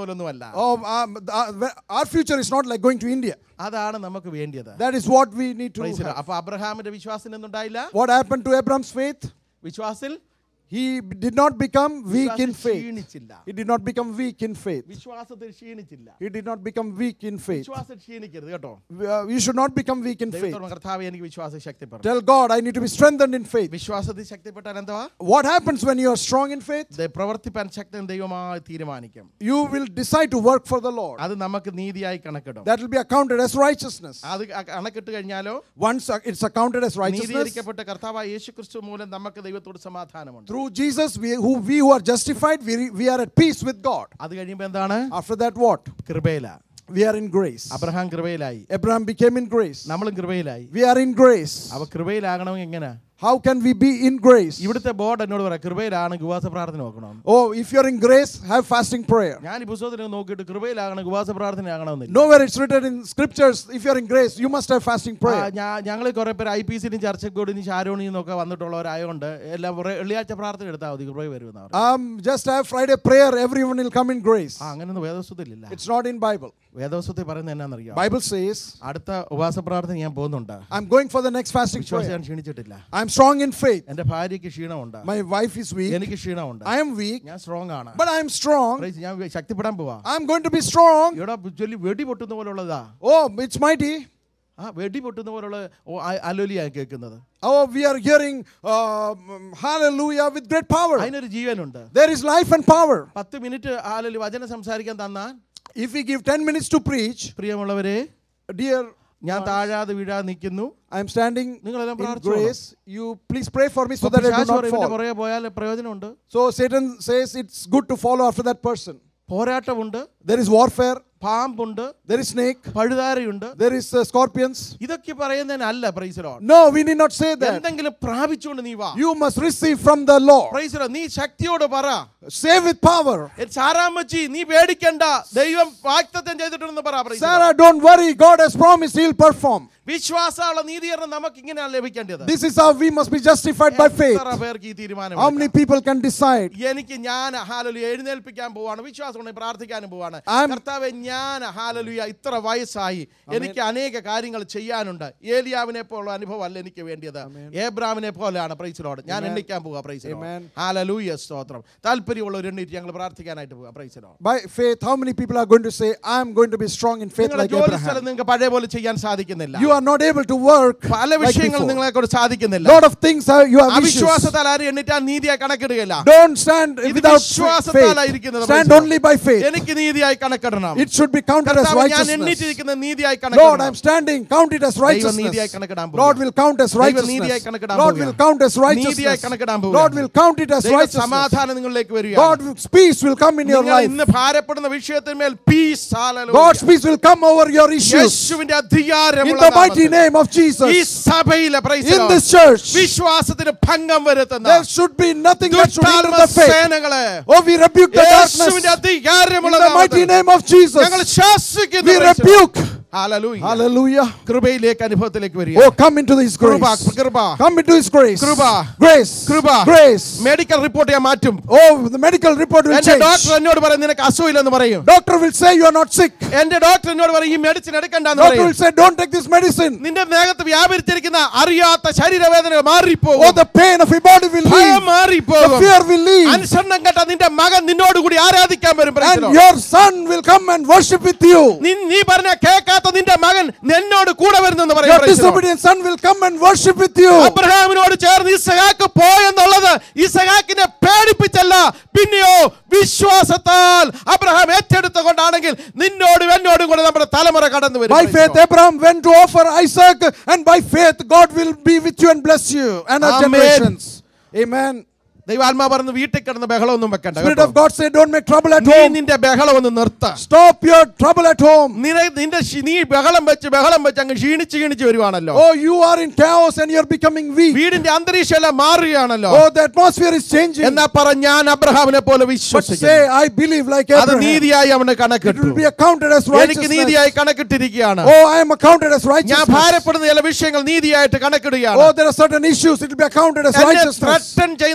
[SPEAKER 1] അല്ല
[SPEAKER 3] Oh, um, uh, our future is not like going to India.
[SPEAKER 1] അതാണ് നമുക്ക് വേണ്ടിയത്
[SPEAKER 3] That is what we need to
[SPEAKER 1] Praise the Lord.
[SPEAKER 3] have.
[SPEAKER 1] അപ്പൊ അബ്രഹാമിന്റെ വിശ്വാസത്തിന് എന്തുണ്ടായില്ല
[SPEAKER 3] What happened to Abraham's faith?
[SPEAKER 1] വിശ്വാസിൽ
[SPEAKER 3] He did not become weak in
[SPEAKER 1] വിശ്വാസത്തിൽ
[SPEAKER 3] faith.
[SPEAKER 1] ക്ഷീണിച്ചില്ല
[SPEAKER 3] He did not become weak in faith.
[SPEAKER 1] വിശ്വാസത്തിൽ ക്ഷീണിച്ചില്ല
[SPEAKER 3] He did not become weak in faith.
[SPEAKER 1] വിശ്വാസം ക്ഷീണിക്കരുത് കേട്ടോ
[SPEAKER 3] Uh, you should not become weak in faith.
[SPEAKER 1] ദൈവത്തോട് കർത്താവ് എനിക്ക് വിശ്വാസം ശക്തിപ്പെടും
[SPEAKER 3] Tell God, I need to be strengthened in faith.
[SPEAKER 1] വിശ്വാസത്തിൽ ശക്തിപ്പെട്ടാൽ എന്തുവാ
[SPEAKER 3] What happens when you are strong in faith?
[SPEAKER 1] ദൈ- പ്രവർത്തിപ്പാൻ ശക്തൻ ദൈവമായി തീരുമാനിക്കും
[SPEAKER 3] You will decide to work for the Lord.
[SPEAKER 1] അത് നമുക്ക് നീതിയായി കണക്കിടും
[SPEAKER 3] That will be accounted as righteousness.
[SPEAKER 1] അത് ക- കണക്കിട്ട് കഴിഞ്ഞാലോ
[SPEAKER 3] Once uh, it's accounted as righteousness,
[SPEAKER 1] നീതീകരിക്കപ്പെട്ട കർത്താവായ യേശു ക്രിസ്തു മൂലം നമുക്ക് ദൈവത്തോട് സമാധാനമുണ്ട്
[SPEAKER 3] through Jesus, we who, we who are justified, we, we are at peace with God.
[SPEAKER 1] അത് കഴിയുമ്പോൾ എന്താണ്
[SPEAKER 3] After that, what?
[SPEAKER 1] കൃപയില
[SPEAKER 3] We are in grace.
[SPEAKER 1] Abraham കൃപയിലായി
[SPEAKER 3] Abraham became in grace.
[SPEAKER 1] നമ്മളും കൃപയിലായി
[SPEAKER 3] We are in grace.
[SPEAKER 1] അവ കൃപയിലാകണമെങ്കിൽ എങ്ങനെ
[SPEAKER 3] How can we be in grace?
[SPEAKER 1] ഇവിടുത്തെ ബോർഡ് എന്നോട് പറയാം കൃപയിലാണ് ഉപവാസ പ്രാർത്ഥന നോക്കണം
[SPEAKER 3] Oh, if you're in grace, have fasting prayer.
[SPEAKER 1] ഞാൻ ഈ പുസ്തകത്തിൽ നോക്കിയിട്ട് കൃപയിലാകണം ഉപവാസ പ്രാർത്ഥന ആകണമെന്നില്ല
[SPEAKER 3] Nowhere it's written in scriptures, if you're in grace, you must have fasting prayer.
[SPEAKER 1] ഞങ്ങൾ കുറെ പേര് ഐ പി സിനും ചർച്ച ബോർഡിനും ഷാരോണിൽ നിന്നൊക്കെ വന്നിട്ടുള്ളവരായതുകൊണ്ട് എല്ലാം കുറെ വെള്ളിയാഴ്ച പ്രാർത്ഥന എടുത്താൽ മതി കൃപ വരുമെന്ന് അവർ
[SPEAKER 3] Um, just have Friday prayer, everyone will come in grace.
[SPEAKER 1] ആ അങ്ങനെയൊന്നും വേദവസ്തുത്തിലില്ല
[SPEAKER 3] It's not in Bible.
[SPEAKER 1] വേദവസ്തുത്തിൽ പറയുന്നത് എന്നാണെന്നറിയാം
[SPEAKER 3] Bible says,
[SPEAKER 1] അടുത്ത ഉപവാസ പ്രാർത്ഥന ഞാൻ പോകുന്നുണ്ട്
[SPEAKER 3] I'm going for the next fasting
[SPEAKER 1] വിശ്വാസം
[SPEAKER 3] prayer.
[SPEAKER 1] ഞാൻ ക്ഷീണിച്ചിട്ടില്ല
[SPEAKER 3] I'm strong in faith.
[SPEAKER 1] എന്റെ ഭാര്യയ്ക്ക് ക്ഷീണമുണ്ട്
[SPEAKER 3] My wife is weak.
[SPEAKER 1] എനിക്ക് ക്ഷീണമുണ്ട്
[SPEAKER 3] I am weak,
[SPEAKER 1] ഞാൻ സ്ട്രോങ് ആണ്
[SPEAKER 3] but I'm strong.
[SPEAKER 1] Praise, ഞാൻ ശക്തിപ്പെടാൻ പോവാ
[SPEAKER 3] I'm going to be strong.
[SPEAKER 1] ഇവിടെ ചൊല്ലി വെടി പൊട്ടുന്ന പോലുള്ളതാ
[SPEAKER 3] Oh, it's mighty.
[SPEAKER 1] ആ വെടി പൊട്ടുന്ന പോലുള്ള അലോലിയാ കേൾക്കുന്നത്
[SPEAKER 3] Oh, we are hearing uh, hallelujah with great power.
[SPEAKER 1] അതിനൊരു ജീവനുണ്ട്
[SPEAKER 3] There is life and power.
[SPEAKER 1] പത്ത് മിനിറ്റ് ആലലി വചനം സംസാരിക്കാൻ തന്നാൽ
[SPEAKER 3] If we give 10 minutes to preach,
[SPEAKER 1] പ്രിയമുള്ളവരെ
[SPEAKER 3] dear,
[SPEAKER 1] ഞാൻ താഴാതെ വീഴാതെ നിൽക്കുന്നു
[SPEAKER 3] I'm standing
[SPEAKER 1] നിങ്ങളെല്ലാം
[SPEAKER 3] in
[SPEAKER 1] പ്രാർത്ഥിച്ചോണം.
[SPEAKER 3] grace. You please pray for me so that I do
[SPEAKER 1] പിശാച്
[SPEAKER 3] not
[SPEAKER 1] പറയും, ഇവന്റെ
[SPEAKER 3] fall.
[SPEAKER 1] പുറകെ പോയാൽ പ്രയോജനമുണ്ട്
[SPEAKER 3] So Satan says it's good to follow after that person.
[SPEAKER 1] പോരാട്ടമുണ്ട്
[SPEAKER 3] There is warfare,
[SPEAKER 1] പാമ്പുണ്ട്
[SPEAKER 3] there is snake,
[SPEAKER 1] പഴുതാരയുണ്ട്
[SPEAKER 3] there is uh, scorpions.
[SPEAKER 1] ഇതൊക്കെ പറയുന്നതിനല്ല പ്രൈസലോ
[SPEAKER 3] No, we need not say that.
[SPEAKER 1] എന്തെങ്കിലും പ്രാപിച്ചുകൊണ്ട് നീ വാ
[SPEAKER 3] You must receive from the Lord.
[SPEAKER 1] പ്രൈസലോ നീ ശക്തിയോട് പറ
[SPEAKER 3] Say with power.
[SPEAKER 1] സാറാമ്മച്ചി നീ പേടിക്കണ്ട ദൈവം വാക്തത്വം ചെയ്തിട്ടുണ്ടെന്ന് പറ praise the Lord.
[SPEAKER 3] Sarah, don't worry. God has promised He'll perform.
[SPEAKER 1] വിശ്വാസമുള്ള നീതീകരണം നമുക്ക് ഇങ്ങനെയാണ് ലഭിക്കേണ്ടത്
[SPEAKER 3] This is how we must be justified by faith.
[SPEAKER 1] എത്ര പേർക്ക് ഈ തീരുമാനം
[SPEAKER 3] How many people can decide?
[SPEAKER 1] എനിക്ക് ഞാൻ ഹാലലുയ എഴുന്നേൽപ്പിക്കാൻ പോവാണ് വിശ്വാസം ഉണ്ടെങ്കിൽ പ്രാർത്ഥിക്കാനും പോവാണ്
[SPEAKER 3] I'm-
[SPEAKER 1] കർത്താവെ ഞാൻ ഹാലലുയ ഇത്ര വയസ്സായി എനിക്ക് അനേക കാര്യങ്ങൾ ചെയ്യാനുണ്ട് ഏലിയാവിനെ പോലുള്ള അനുഭവം അല്ല എനിക്ക് വേണ്ടിയത് ഏബ്രാമിനെ പോലെയാണ് പ്രൈസിലോട് ഞാൻ എണ്ണിക്കാൻ പോവാ പ്രൈസിലോ
[SPEAKER 3] Amen.
[SPEAKER 1] ഹാലലൂയ സ്തോത്രം താല്പര്യമുള്ള ഒരു എണ്ണീറ്റ് ഞങ്ങൾ പ്രാർത്ഥിക്കാനായിട്ട് പോവാ പ്രൈസിലോ
[SPEAKER 3] By faith, how many people are going to say, I'm going to be strong in faith
[SPEAKER 1] നിങ്ങളുടെ
[SPEAKER 3] like
[SPEAKER 1] ജോലി
[SPEAKER 3] Abraham?
[SPEAKER 1] സ്ഥലം നിങ്ങൾക്ക് പഴയ പോലെ ചെയ്യാൻ സാധിക്കുന്നില്ല
[SPEAKER 3] You are not able to work
[SPEAKER 1] പല
[SPEAKER 3] like
[SPEAKER 1] വിഷയങ്ങളും
[SPEAKER 3] before.
[SPEAKER 1] നിങ്ങളെ കൊണ്ട് സാധിക്കുന്നില്ല
[SPEAKER 3] lot of things are, you have issues.
[SPEAKER 1] അവിശ്വാസത്താൽ ആരും എണ്ണിറ്റാൽ നീതിയായി കണക്കിടുകയില്ല
[SPEAKER 3] Don't stand
[SPEAKER 1] ഇത്
[SPEAKER 3] without
[SPEAKER 1] വിശ്വാസത്താലായിരിക്കുന്നത്
[SPEAKER 3] faith. Stand
[SPEAKER 1] മനസ്സിലാവും.
[SPEAKER 3] only by faith.
[SPEAKER 1] എനിക്ക് നീതിയായി കണക്കിടണം
[SPEAKER 3] It should be counted as
[SPEAKER 1] കർത്താവേ, ഞാൻ
[SPEAKER 3] righteousness.
[SPEAKER 1] എണ്ണീറ്റിരിക്കുന്ന നീതിയായി
[SPEAKER 3] Lord, I'm
[SPEAKER 1] കണക്കിടണം
[SPEAKER 3] standing. Count it as
[SPEAKER 1] ദൈവം നീതിയായി
[SPEAKER 3] righteousness.
[SPEAKER 1] കണക്കിടാൻ
[SPEAKER 3] Lord
[SPEAKER 1] പോകുക.
[SPEAKER 3] will count as
[SPEAKER 1] ദൈവം
[SPEAKER 3] righteousness.
[SPEAKER 1] നീതിയായി കണക്കിടാൻ
[SPEAKER 3] Lord
[SPEAKER 1] പോകുക.
[SPEAKER 3] will count as
[SPEAKER 1] നീതിയായി
[SPEAKER 3] righteousness.
[SPEAKER 1] കണക്കിടാൻ
[SPEAKER 3] Lord will count it as
[SPEAKER 1] ദൈവ
[SPEAKER 3] righteousness.
[SPEAKER 1] സമാധാനം നിങ്ങളിലേക്ക് വരിക
[SPEAKER 3] God's peace will come in your
[SPEAKER 1] നിങ്ങൾ
[SPEAKER 3] life.
[SPEAKER 1] ഇന്ന് ഭാരപ്പെടുന്ന വിഷയത്തിന്മേൽ peace, hallelujah.
[SPEAKER 3] God's peace will come over your issues.
[SPEAKER 1] യേശുവിന്റെ
[SPEAKER 3] In
[SPEAKER 1] അധികാരമുള്ള
[SPEAKER 3] the mighty
[SPEAKER 1] നാമത്തിൽ.
[SPEAKER 3] name of
[SPEAKER 1] ഈ
[SPEAKER 3] Jesus.
[SPEAKER 1] സഭയിലെ praise the
[SPEAKER 3] In
[SPEAKER 1] Lord.
[SPEAKER 3] this church,
[SPEAKER 1] വിശ്വാസത്തിന് ഭംഗം വരുത്തുന്ന
[SPEAKER 3] there should be nothing that should hinder
[SPEAKER 1] ദുഷ്ടാത്മ
[SPEAKER 3] the faith.
[SPEAKER 1] സേനകളെ
[SPEAKER 3] Oh, we rebuke the
[SPEAKER 1] യേശുവിന്റെ
[SPEAKER 3] darkness. In
[SPEAKER 1] അധികാരമുള്ള
[SPEAKER 3] the mighty
[SPEAKER 1] നാമത്തിൽ
[SPEAKER 3] name of Jesus.
[SPEAKER 1] ഞങ്ങൾ ശാസിക്കുന്നു
[SPEAKER 3] We
[SPEAKER 1] praise the Lord.
[SPEAKER 3] rebuke.
[SPEAKER 1] Hallelujah.
[SPEAKER 3] Hallelujah.
[SPEAKER 1] കൃപയിലേക്ക് അനുഭവത്തിലേക്ക് വരിക
[SPEAKER 3] Oh, come into His
[SPEAKER 1] കൃപ
[SPEAKER 3] grace.
[SPEAKER 1] കൃപ
[SPEAKER 3] Come into His grace.
[SPEAKER 1] കൃപ.
[SPEAKER 3] Grace.
[SPEAKER 1] കൃപ
[SPEAKER 3] Grace.
[SPEAKER 1] മെഡിക്കൽ റിപ്പോർട്ട് ഞാൻ മാറ്റും
[SPEAKER 3] Oh, the medical report will
[SPEAKER 1] എന്റെ
[SPEAKER 3] change.
[SPEAKER 1] ഡോക്ടർ എന്നോട് പറയും നിനക്ക് അസുഖമില്ലെന്ന് പറയും
[SPEAKER 3] Doctor will say you are not sick.
[SPEAKER 1] എന്റെ ഡോക്ടർ എന്നോട് പറയും ഈ മെഡിസിൻ എടുക്കണ്ടെന്ന്
[SPEAKER 3] Doctor
[SPEAKER 1] പറയും
[SPEAKER 3] will say don't take this medicine.
[SPEAKER 1] നിന്റെ ദേഹത്ത് വ്യാപരിച്ചിരിക്കുന്ന അറിയാത്ത ശരീരവേദന മാറിപ്പോകും
[SPEAKER 3] Oh, the pain of your body will
[SPEAKER 1] ഭയം
[SPEAKER 3] leave.
[SPEAKER 1] മാറിപ്പോകും
[SPEAKER 3] The fear will leave.
[SPEAKER 1] അനുസരണം കേട്ട നിന്റെ മകൻ നിന്നോട് കൂടി ആരാധിക്കാൻ വരും praise the
[SPEAKER 3] And
[SPEAKER 1] Lord.
[SPEAKER 3] your son will come and worship with you.
[SPEAKER 1] നീ- നീ പറഞ്ഞ കേൾക്കാത്ത നിന്റെ മകൻ നിന്നോട് കൂടെ വരുന്നെന്ന് പറയും
[SPEAKER 3] Your
[SPEAKER 1] praise the Lord.
[SPEAKER 3] disobedient son will come and worship with you.
[SPEAKER 1] അബ്രഹാമിനോട് ചേർന്ന് ഇസഹാക്ക് പോയെന്നുള്ളത് ഇസഹാക്കിനെ പേടിപ്പിച്ചല്ല പിന്നെയോ വിശ്വാസത്താൽ അബ്രഹാം ഏറ്റെടുത്തുകൊണ്ടാണെങ്കിൽ നിന്നോടും എന്നോടും കൂടെ നമ്മുടെ തലമുറ കടന്നു വരും
[SPEAKER 3] By
[SPEAKER 1] Praise
[SPEAKER 3] faith,
[SPEAKER 1] the Lord.
[SPEAKER 3] Abraham went to offer Isaac, and by faith, God will be with you and bless you and our
[SPEAKER 1] Amen.
[SPEAKER 3] generations. Amen.
[SPEAKER 1] ദൈവാത്മാ പറഞ്ഞ് വീട്ടിൽ കിടന്ന് ബഹളമൊന്നും വെക്കണ്ട
[SPEAKER 3] Spirit
[SPEAKER 1] കേട്ടോ.
[SPEAKER 3] of God said, Don't make trouble at
[SPEAKER 1] നീ
[SPEAKER 3] home.
[SPEAKER 1] നിന്റെ ബഹളം ഒന്ന് നിർത്ത
[SPEAKER 3] Stop your trouble at home.
[SPEAKER 1] നിന- നിന്റെ ക്ഷി- നീ ബഹളം വെച്ച് ബഹളം വെച്ച് അങ്ങ് ക്ഷീണിച്ച് ക്ഷീണിച്ച് വരുവാണല്ലോ
[SPEAKER 3] Oh, you are in chaos and you're becoming weak.
[SPEAKER 1] വീടിന്റെ അന്തരീക്ഷം എല്ലാം മാറുകയാണല്ലോ
[SPEAKER 3] Oh, the atmosphere is changing.
[SPEAKER 1] എന്നാ പറ ഞാൻ അബ്രഹാമിനെ പോലെ
[SPEAKER 3] But
[SPEAKER 1] വിശ്വസിക്കുന്നു
[SPEAKER 3] say, I believe like
[SPEAKER 1] അത്
[SPEAKER 3] Abraham.
[SPEAKER 1] നീതിയായി അവന്
[SPEAKER 3] It
[SPEAKER 1] കണക്കിട്ടു
[SPEAKER 3] will be accounted as
[SPEAKER 1] എനിക്ക്
[SPEAKER 3] righteousness.
[SPEAKER 1] നീതിയായി കണക്കിട്ടിരിക്കുകയാണ്
[SPEAKER 3] Oh, I am accounted as
[SPEAKER 1] ഞാൻ
[SPEAKER 3] righteousness.
[SPEAKER 1] ഭാരപ്പെടുന്ന ചില വിഷയങ്ങൾ നീതിയായിട്ട് കണക്കിടുകയാണ്
[SPEAKER 3] Oh, there are certain issues. It will be accounted as
[SPEAKER 1] എന്നെ
[SPEAKER 3] righteousness.
[SPEAKER 1] threaten ചെയ്യുന്ന ചില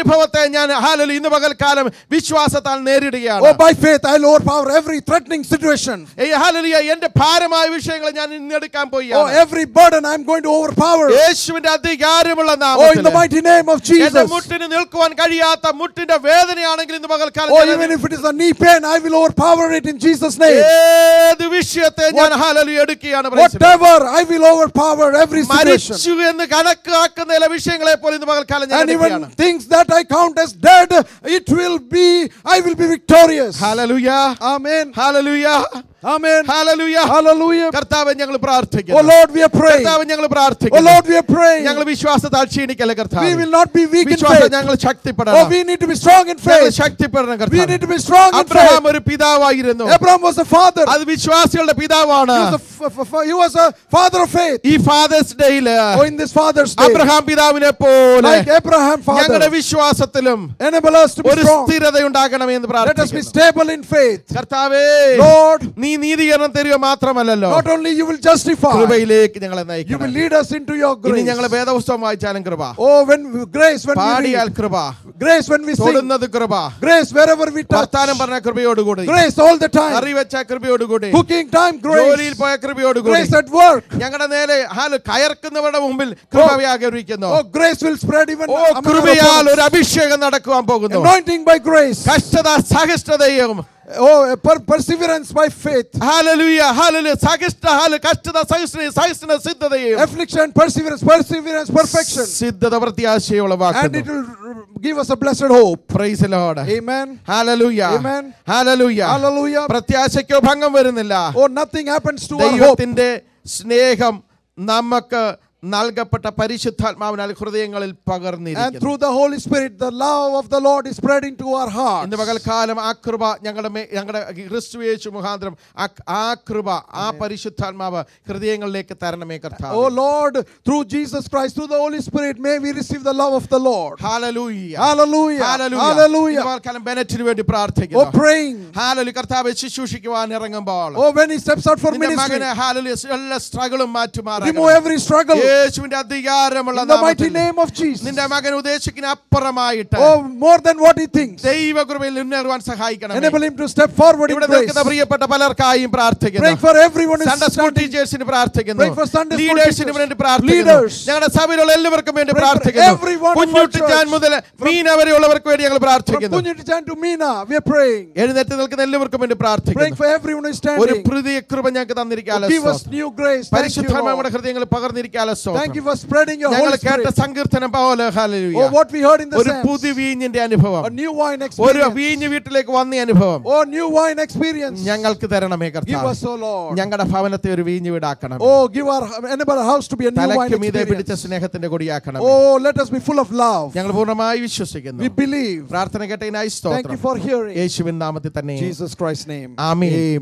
[SPEAKER 1] അനുഭവത്തെ ഞാൻ ഹാലലു ഇന്ന് പകൽക്കാലം വിശ്വാസത്താൽ നേരിടുകയാണ്
[SPEAKER 3] Oh, by faith, I'll overpower every threatening situation.
[SPEAKER 1] ഈ ഹാലലിയ എന്റെ ഭാരമായ വിഷയങ്ങൾ ഞാൻ ഇന്നെടുക്കാൻ പോയി
[SPEAKER 3] Oh, every burden I'm going to overpower.
[SPEAKER 1] യേശുവിന്റെ അധികാരമുള്ള
[SPEAKER 3] Oh, in the
[SPEAKER 1] നാമത്തിൽ
[SPEAKER 3] mighty name of
[SPEAKER 1] എന്റെ
[SPEAKER 3] Jesus.
[SPEAKER 1] മുട്ടിന് നിൽക്കുവാൻ കഴിയാത്ത മുട്ടിന്റെ വേദനയാണെങ്കിൽ ഇന്ന് പകൽക്കാലം
[SPEAKER 3] Oh,
[SPEAKER 1] ഞാൻ
[SPEAKER 3] even if it is a knee pain, I will overpower it in Jesus' name.
[SPEAKER 1] ഏത് വിഷയത്തെ ഞാൻ ഹാലലു എടുക്കുകയാണ് praise the Lord.
[SPEAKER 3] Whatever, I will overpower every situation.
[SPEAKER 1] മരിച്ചു എന്ന് കണക്കാക്കുന്ന ചില വിഷയങ്ങളെ പോലെ ഇന്ന് പകൽക്കാലം ഞാൻ
[SPEAKER 3] And
[SPEAKER 1] എടുക്കുകയാണ്
[SPEAKER 3] even things that I count as dead, it will be, I will be victorious.
[SPEAKER 1] Hallelujah
[SPEAKER 3] Amen.
[SPEAKER 1] Hallelujah
[SPEAKER 3] Amen.
[SPEAKER 1] Hallelujah
[SPEAKER 3] Hallelujah.
[SPEAKER 1] കർത്താവ് ഞങ്ങൾ
[SPEAKER 3] Oh
[SPEAKER 1] പ്രാർത്ഥിക്കുന്നു
[SPEAKER 3] Lord, we are praying.
[SPEAKER 1] കർത്താവ് ഞങ്ങൾ
[SPEAKER 3] Oh
[SPEAKER 1] പ്രാർത്ഥിക്കുന്നു
[SPEAKER 3] Lord, we are praying.
[SPEAKER 1] ഞങ്ങൾ വിശ്വാസത്താൽ ക്ഷീണിക്കല്ലേ
[SPEAKER 3] We
[SPEAKER 1] കർത്താവ്
[SPEAKER 3] will not be weak in
[SPEAKER 1] വിശ്വാസം
[SPEAKER 3] faith.
[SPEAKER 1] ഞങ്ങൾ
[SPEAKER 3] Oh,
[SPEAKER 1] ശക്തിപ്പെടണം
[SPEAKER 3] we need to be strong in
[SPEAKER 1] ഞങ്ങൾ
[SPEAKER 3] faith.
[SPEAKER 1] ശക്തിപ്പെടണം
[SPEAKER 3] We
[SPEAKER 1] കർത്താവ്
[SPEAKER 3] need to be strong in
[SPEAKER 1] Abraham
[SPEAKER 3] faith.
[SPEAKER 1] ഒരു പിതാവായിരുന്നു
[SPEAKER 3] Abraham was a father.
[SPEAKER 1] അത് വിശ്വാസികളുടെ പിതാവാണ്
[SPEAKER 3] He was a, f- f- f- he was a father of faith.
[SPEAKER 1] ഈ ഫാദേഴ്സ് ഡേയില്
[SPEAKER 3] Oh, in this Father's Day,
[SPEAKER 1] Abraham പിതാവിനെ പോലെ
[SPEAKER 3] like Abraham,
[SPEAKER 1] ഞങ്ങളുടെ
[SPEAKER 3] Father,
[SPEAKER 1] വിശ്വാസത്തിലും
[SPEAKER 3] enable us to be
[SPEAKER 1] ഒരു
[SPEAKER 3] strong.
[SPEAKER 1] സ്ഥിരത ഉണ്ടാകണമെന്ന്
[SPEAKER 3] Let us be
[SPEAKER 1] പ്രാർത്ഥിക്കുന്നു
[SPEAKER 3] stable in faith.
[SPEAKER 1] കർത്താവേ
[SPEAKER 3] Lord,
[SPEAKER 1] നീ നീതീകരണം തരിക മാത്രമല്ലല്ലോ
[SPEAKER 3] not only you will justify,
[SPEAKER 1] കൃപയിലേക്ക് ഞങ്ങളെ
[SPEAKER 3] you will
[SPEAKER 1] നയിക്കണം
[SPEAKER 3] lead us into your
[SPEAKER 1] ഇനി
[SPEAKER 3] grace.
[SPEAKER 1] ഞങ്ങൾ വേദപുസ്തകം വായിച്ചാലും കൃപ
[SPEAKER 3] Oh, when grace, when we
[SPEAKER 1] പാടിയാൽ
[SPEAKER 3] read,
[SPEAKER 1] കൃപ
[SPEAKER 3] grace when we sing,
[SPEAKER 1] തൊടുന്നത് കൃപ
[SPEAKER 3] grace wherever we touch,
[SPEAKER 1] വർത്താനം പറഞ്ഞ കൃപയോടുകൂടി
[SPEAKER 3] grace all the time,
[SPEAKER 1] അറിവെച്ച കൃപയോടുകൂടി
[SPEAKER 3] cooking time,
[SPEAKER 1] ജോലിയിൽ
[SPEAKER 3] grace,
[SPEAKER 1] പോയ കൃപയോടുകൂടി
[SPEAKER 3] grace at work.
[SPEAKER 1] ഞങ്ങളുടെ നേരെ ഹാല് കയർക്കുന്നവരുടെ മുമ്പിൽ കൃപ വ്യാകരിക്കുന്നു
[SPEAKER 3] Oh, grace will spread even
[SPEAKER 1] oh
[SPEAKER 3] among our
[SPEAKER 1] കൃപയാൽ
[SPEAKER 3] opponents.
[SPEAKER 1] ഒരു അഭിഷേകം നടക്കുവാൻ പോകുന്നു
[SPEAKER 3] Anointing by grace.
[SPEAKER 1] കഷ്ടത സഹിഷ്ണുതയും
[SPEAKER 3] Oh, per- perseverance by faith.
[SPEAKER 1] ഹാലലുയ ഹാലലു സഹിഷ്ണ ഹാല് കഷ്ടത സഹിഷ്ണു സഹിഷ്ണു സിദ്ധതയും
[SPEAKER 3] Affliction, perseverance, perseverance, perfection.
[SPEAKER 1] സിദ്ധത പ്രത്യാശയുള്ള
[SPEAKER 3] And it
[SPEAKER 1] വാക്കുന്നു
[SPEAKER 3] will give us a blessed hope.
[SPEAKER 1] Praise Lord
[SPEAKER 3] Amen.
[SPEAKER 1] Hallelujah
[SPEAKER 3] Amen.
[SPEAKER 1] Hallelujah
[SPEAKER 3] Hallelujah.
[SPEAKER 1] പ്രത്യാശയ്ക്കോ ഭംഗം വരുന്നില്ല
[SPEAKER 3] Oh, nothing happens to our hope.
[SPEAKER 1] ദൈവത്തിന്റെ സ്നേഹം നമുക്ക് നൽകപ്പെട്ട പരിശുദ്ധാത്മാവിനാൽ ഹൃദയങ്ങളിൽ
[SPEAKER 3] And
[SPEAKER 1] പകർന്നിരിക്കുന്നു
[SPEAKER 3] through the Holy Spirit, the love of the Lord is spread into our hearts.
[SPEAKER 1] ഇന്ന് പകൽക്കാലം ആ കൃപ ഞങ്ങളുടെ മേ- ഞങ്ങളുടെ ക്രിസ്തു യേശു മുഖാന്തരം ആ ആ കൃപ ആ പരിശുദ്ധാത്മാവ് ഹൃദയങ്ങളിലേക്ക് തരണമേ
[SPEAKER 3] Oh
[SPEAKER 1] കർത്താവ്
[SPEAKER 3] Lord, through Jesus Christ, through the Holy Spirit, may we receive the love of the Lord.
[SPEAKER 1] Hallelujah
[SPEAKER 3] Hallelujah.
[SPEAKER 1] Hallelujah
[SPEAKER 3] Hallelujah.
[SPEAKER 1] ഇന്ന് പകൽക്കാലം ബെനറ്റിന് വേണ്ടി
[SPEAKER 3] Oh,
[SPEAKER 1] പ്രാർത്ഥിക്കുന്നു
[SPEAKER 3] praying.
[SPEAKER 1] ഹാലലു കർത്താവ് ശുശ്രൂഷിക്കുവാൻ ഇറങ്ങുമ്പോൾ
[SPEAKER 3] Oh, when he steps out for
[SPEAKER 1] നിന്റെ
[SPEAKER 3] ministry,
[SPEAKER 1] മകന് ഹാലലു എല്ലാ സ്ട്രഗിളും
[SPEAKER 3] remove
[SPEAKER 1] മാറ്റുമാറാകണം
[SPEAKER 3] every struggle
[SPEAKER 1] യേശുവിന്റെ അധികാരമുള്ള
[SPEAKER 3] in the mighty
[SPEAKER 1] നാമത്തിൽ
[SPEAKER 3] name of Jesus.
[SPEAKER 1] നിന്റെ മകൻ ഉദ്ദേശിക്കുന്ന അപ്പുറമായിട്ട്
[SPEAKER 3] Oh, more than what he thinks.
[SPEAKER 1] ദൈവകൃപയിൽ മുന്നേറുവാൻ സഹായിക്കണം
[SPEAKER 3] Enable him to step forward in
[SPEAKER 1] ഇവിടെ
[SPEAKER 3] grace.
[SPEAKER 1] നിൽക്കുന്ന പ്രിയപ്പെട്ട പലർക്കായും
[SPEAKER 3] Praying
[SPEAKER 1] പ്രാർത്ഥിക്കുന്നു
[SPEAKER 3] for everyone who
[SPEAKER 1] Sunday
[SPEAKER 3] is
[SPEAKER 1] school
[SPEAKER 3] standing.
[SPEAKER 1] ടീച്ചേഴ്സിന് പ്രാർത്ഥിക്കുന്നു
[SPEAKER 3] Pray for Sunday school
[SPEAKER 1] ലീഡേഴ്സിന്
[SPEAKER 3] teachers.
[SPEAKER 1] വേണ്ടി പ്രാർത്ഥിക്കുന്നു
[SPEAKER 3] Leaders.
[SPEAKER 1] ഞങ്ങളുടെ സഭയിലുള്ള എല്ലാവർക്കും വേണ്ടി
[SPEAKER 3] Pray for
[SPEAKER 1] പ്രാർത്ഥിക്കുന്നു
[SPEAKER 3] everyone of our
[SPEAKER 1] കുഞ്ഞുട്ടിച്ചാൻ
[SPEAKER 3] church.
[SPEAKER 1] മുതൽ മീന വരെയുള്ളവർക്ക് വേണ്ടി ഞങ്ങൾ
[SPEAKER 3] From
[SPEAKER 1] പ്രാർത്ഥിക്കുന്നു
[SPEAKER 3] Punyatijan to Meena, we are praying.
[SPEAKER 1] എഴുന്നേറ്റ് നിൽക്കുന്ന എല്ലാവർക്കും വേണ്ടി
[SPEAKER 3] Praying
[SPEAKER 1] പ്രാർത്ഥിക്കുന്നു
[SPEAKER 3] for everyone who is
[SPEAKER 1] ഒരു
[SPEAKER 3] standing.
[SPEAKER 1] പ്രതീയ കൃപ ഞങ്ങൾക്ക് തന്നിരിക്കാലോ
[SPEAKER 3] Give us new grace. Thank you,
[SPEAKER 1] പരിശുദ്ധമായ
[SPEAKER 3] Lord.
[SPEAKER 1] നമ്മുടെ ഹൃദയങ്ങൾ പകർന്നിരിക്കാലോ
[SPEAKER 3] Thank you for spreading your
[SPEAKER 1] ഞങ്ങൾ
[SPEAKER 3] Holy
[SPEAKER 1] കേട്ട
[SPEAKER 3] Spirit.
[SPEAKER 1] സങ്കീർത്തനം പോലെ hallelujah.
[SPEAKER 3] Oh, what we heard in the
[SPEAKER 1] ഒരു
[SPEAKER 3] Psalms.
[SPEAKER 1] പുതു വീഞ്ഞിന്റെ അനുഭവം
[SPEAKER 3] A new wine
[SPEAKER 1] ഒരു
[SPEAKER 3] experience.
[SPEAKER 1] വീഞ്ഞ് വീട്ടിലേക്ക് വന്ന അനുഭവം
[SPEAKER 3] Oh, new wine experience.
[SPEAKER 1] ഞങ്ങൾക്ക് തരണമേ
[SPEAKER 3] Give
[SPEAKER 1] കർത്താവ്
[SPEAKER 3] us, oh Lord.
[SPEAKER 1] ഞങ്ങളുടെ ഭവനത്തെ ഒരു വീഞ്ഞ് വീടാക്കണം
[SPEAKER 3] Oh, give our enable our house to be a new wine
[SPEAKER 1] തലയ്ക്ക് മീതെ പിടിച്ച
[SPEAKER 3] experience.
[SPEAKER 1] സ്നേഹത്തിന്റെ കൊടിയാക്കണം
[SPEAKER 3] Oh, let us be full of love.
[SPEAKER 1] ഞങ്ങൾ പൂർണ്ണമായി വിശ്വസിക്കുന്നു
[SPEAKER 3] We believe.
[SPEAKER 1] പ്രാർത്ഥന കേട്ടതിനായി
[SPEAKER 3] Thank you
[SPEAKER 1] സ്തോത്രം
[SPEAKER 3] for hearing.
[SPEAKER 1] യേശുവിൻ നാമത്തിൽ തന്നെ
[SPEAKER 3] Jesus Christ's name.
[SPEAKER 1] ആമേൻ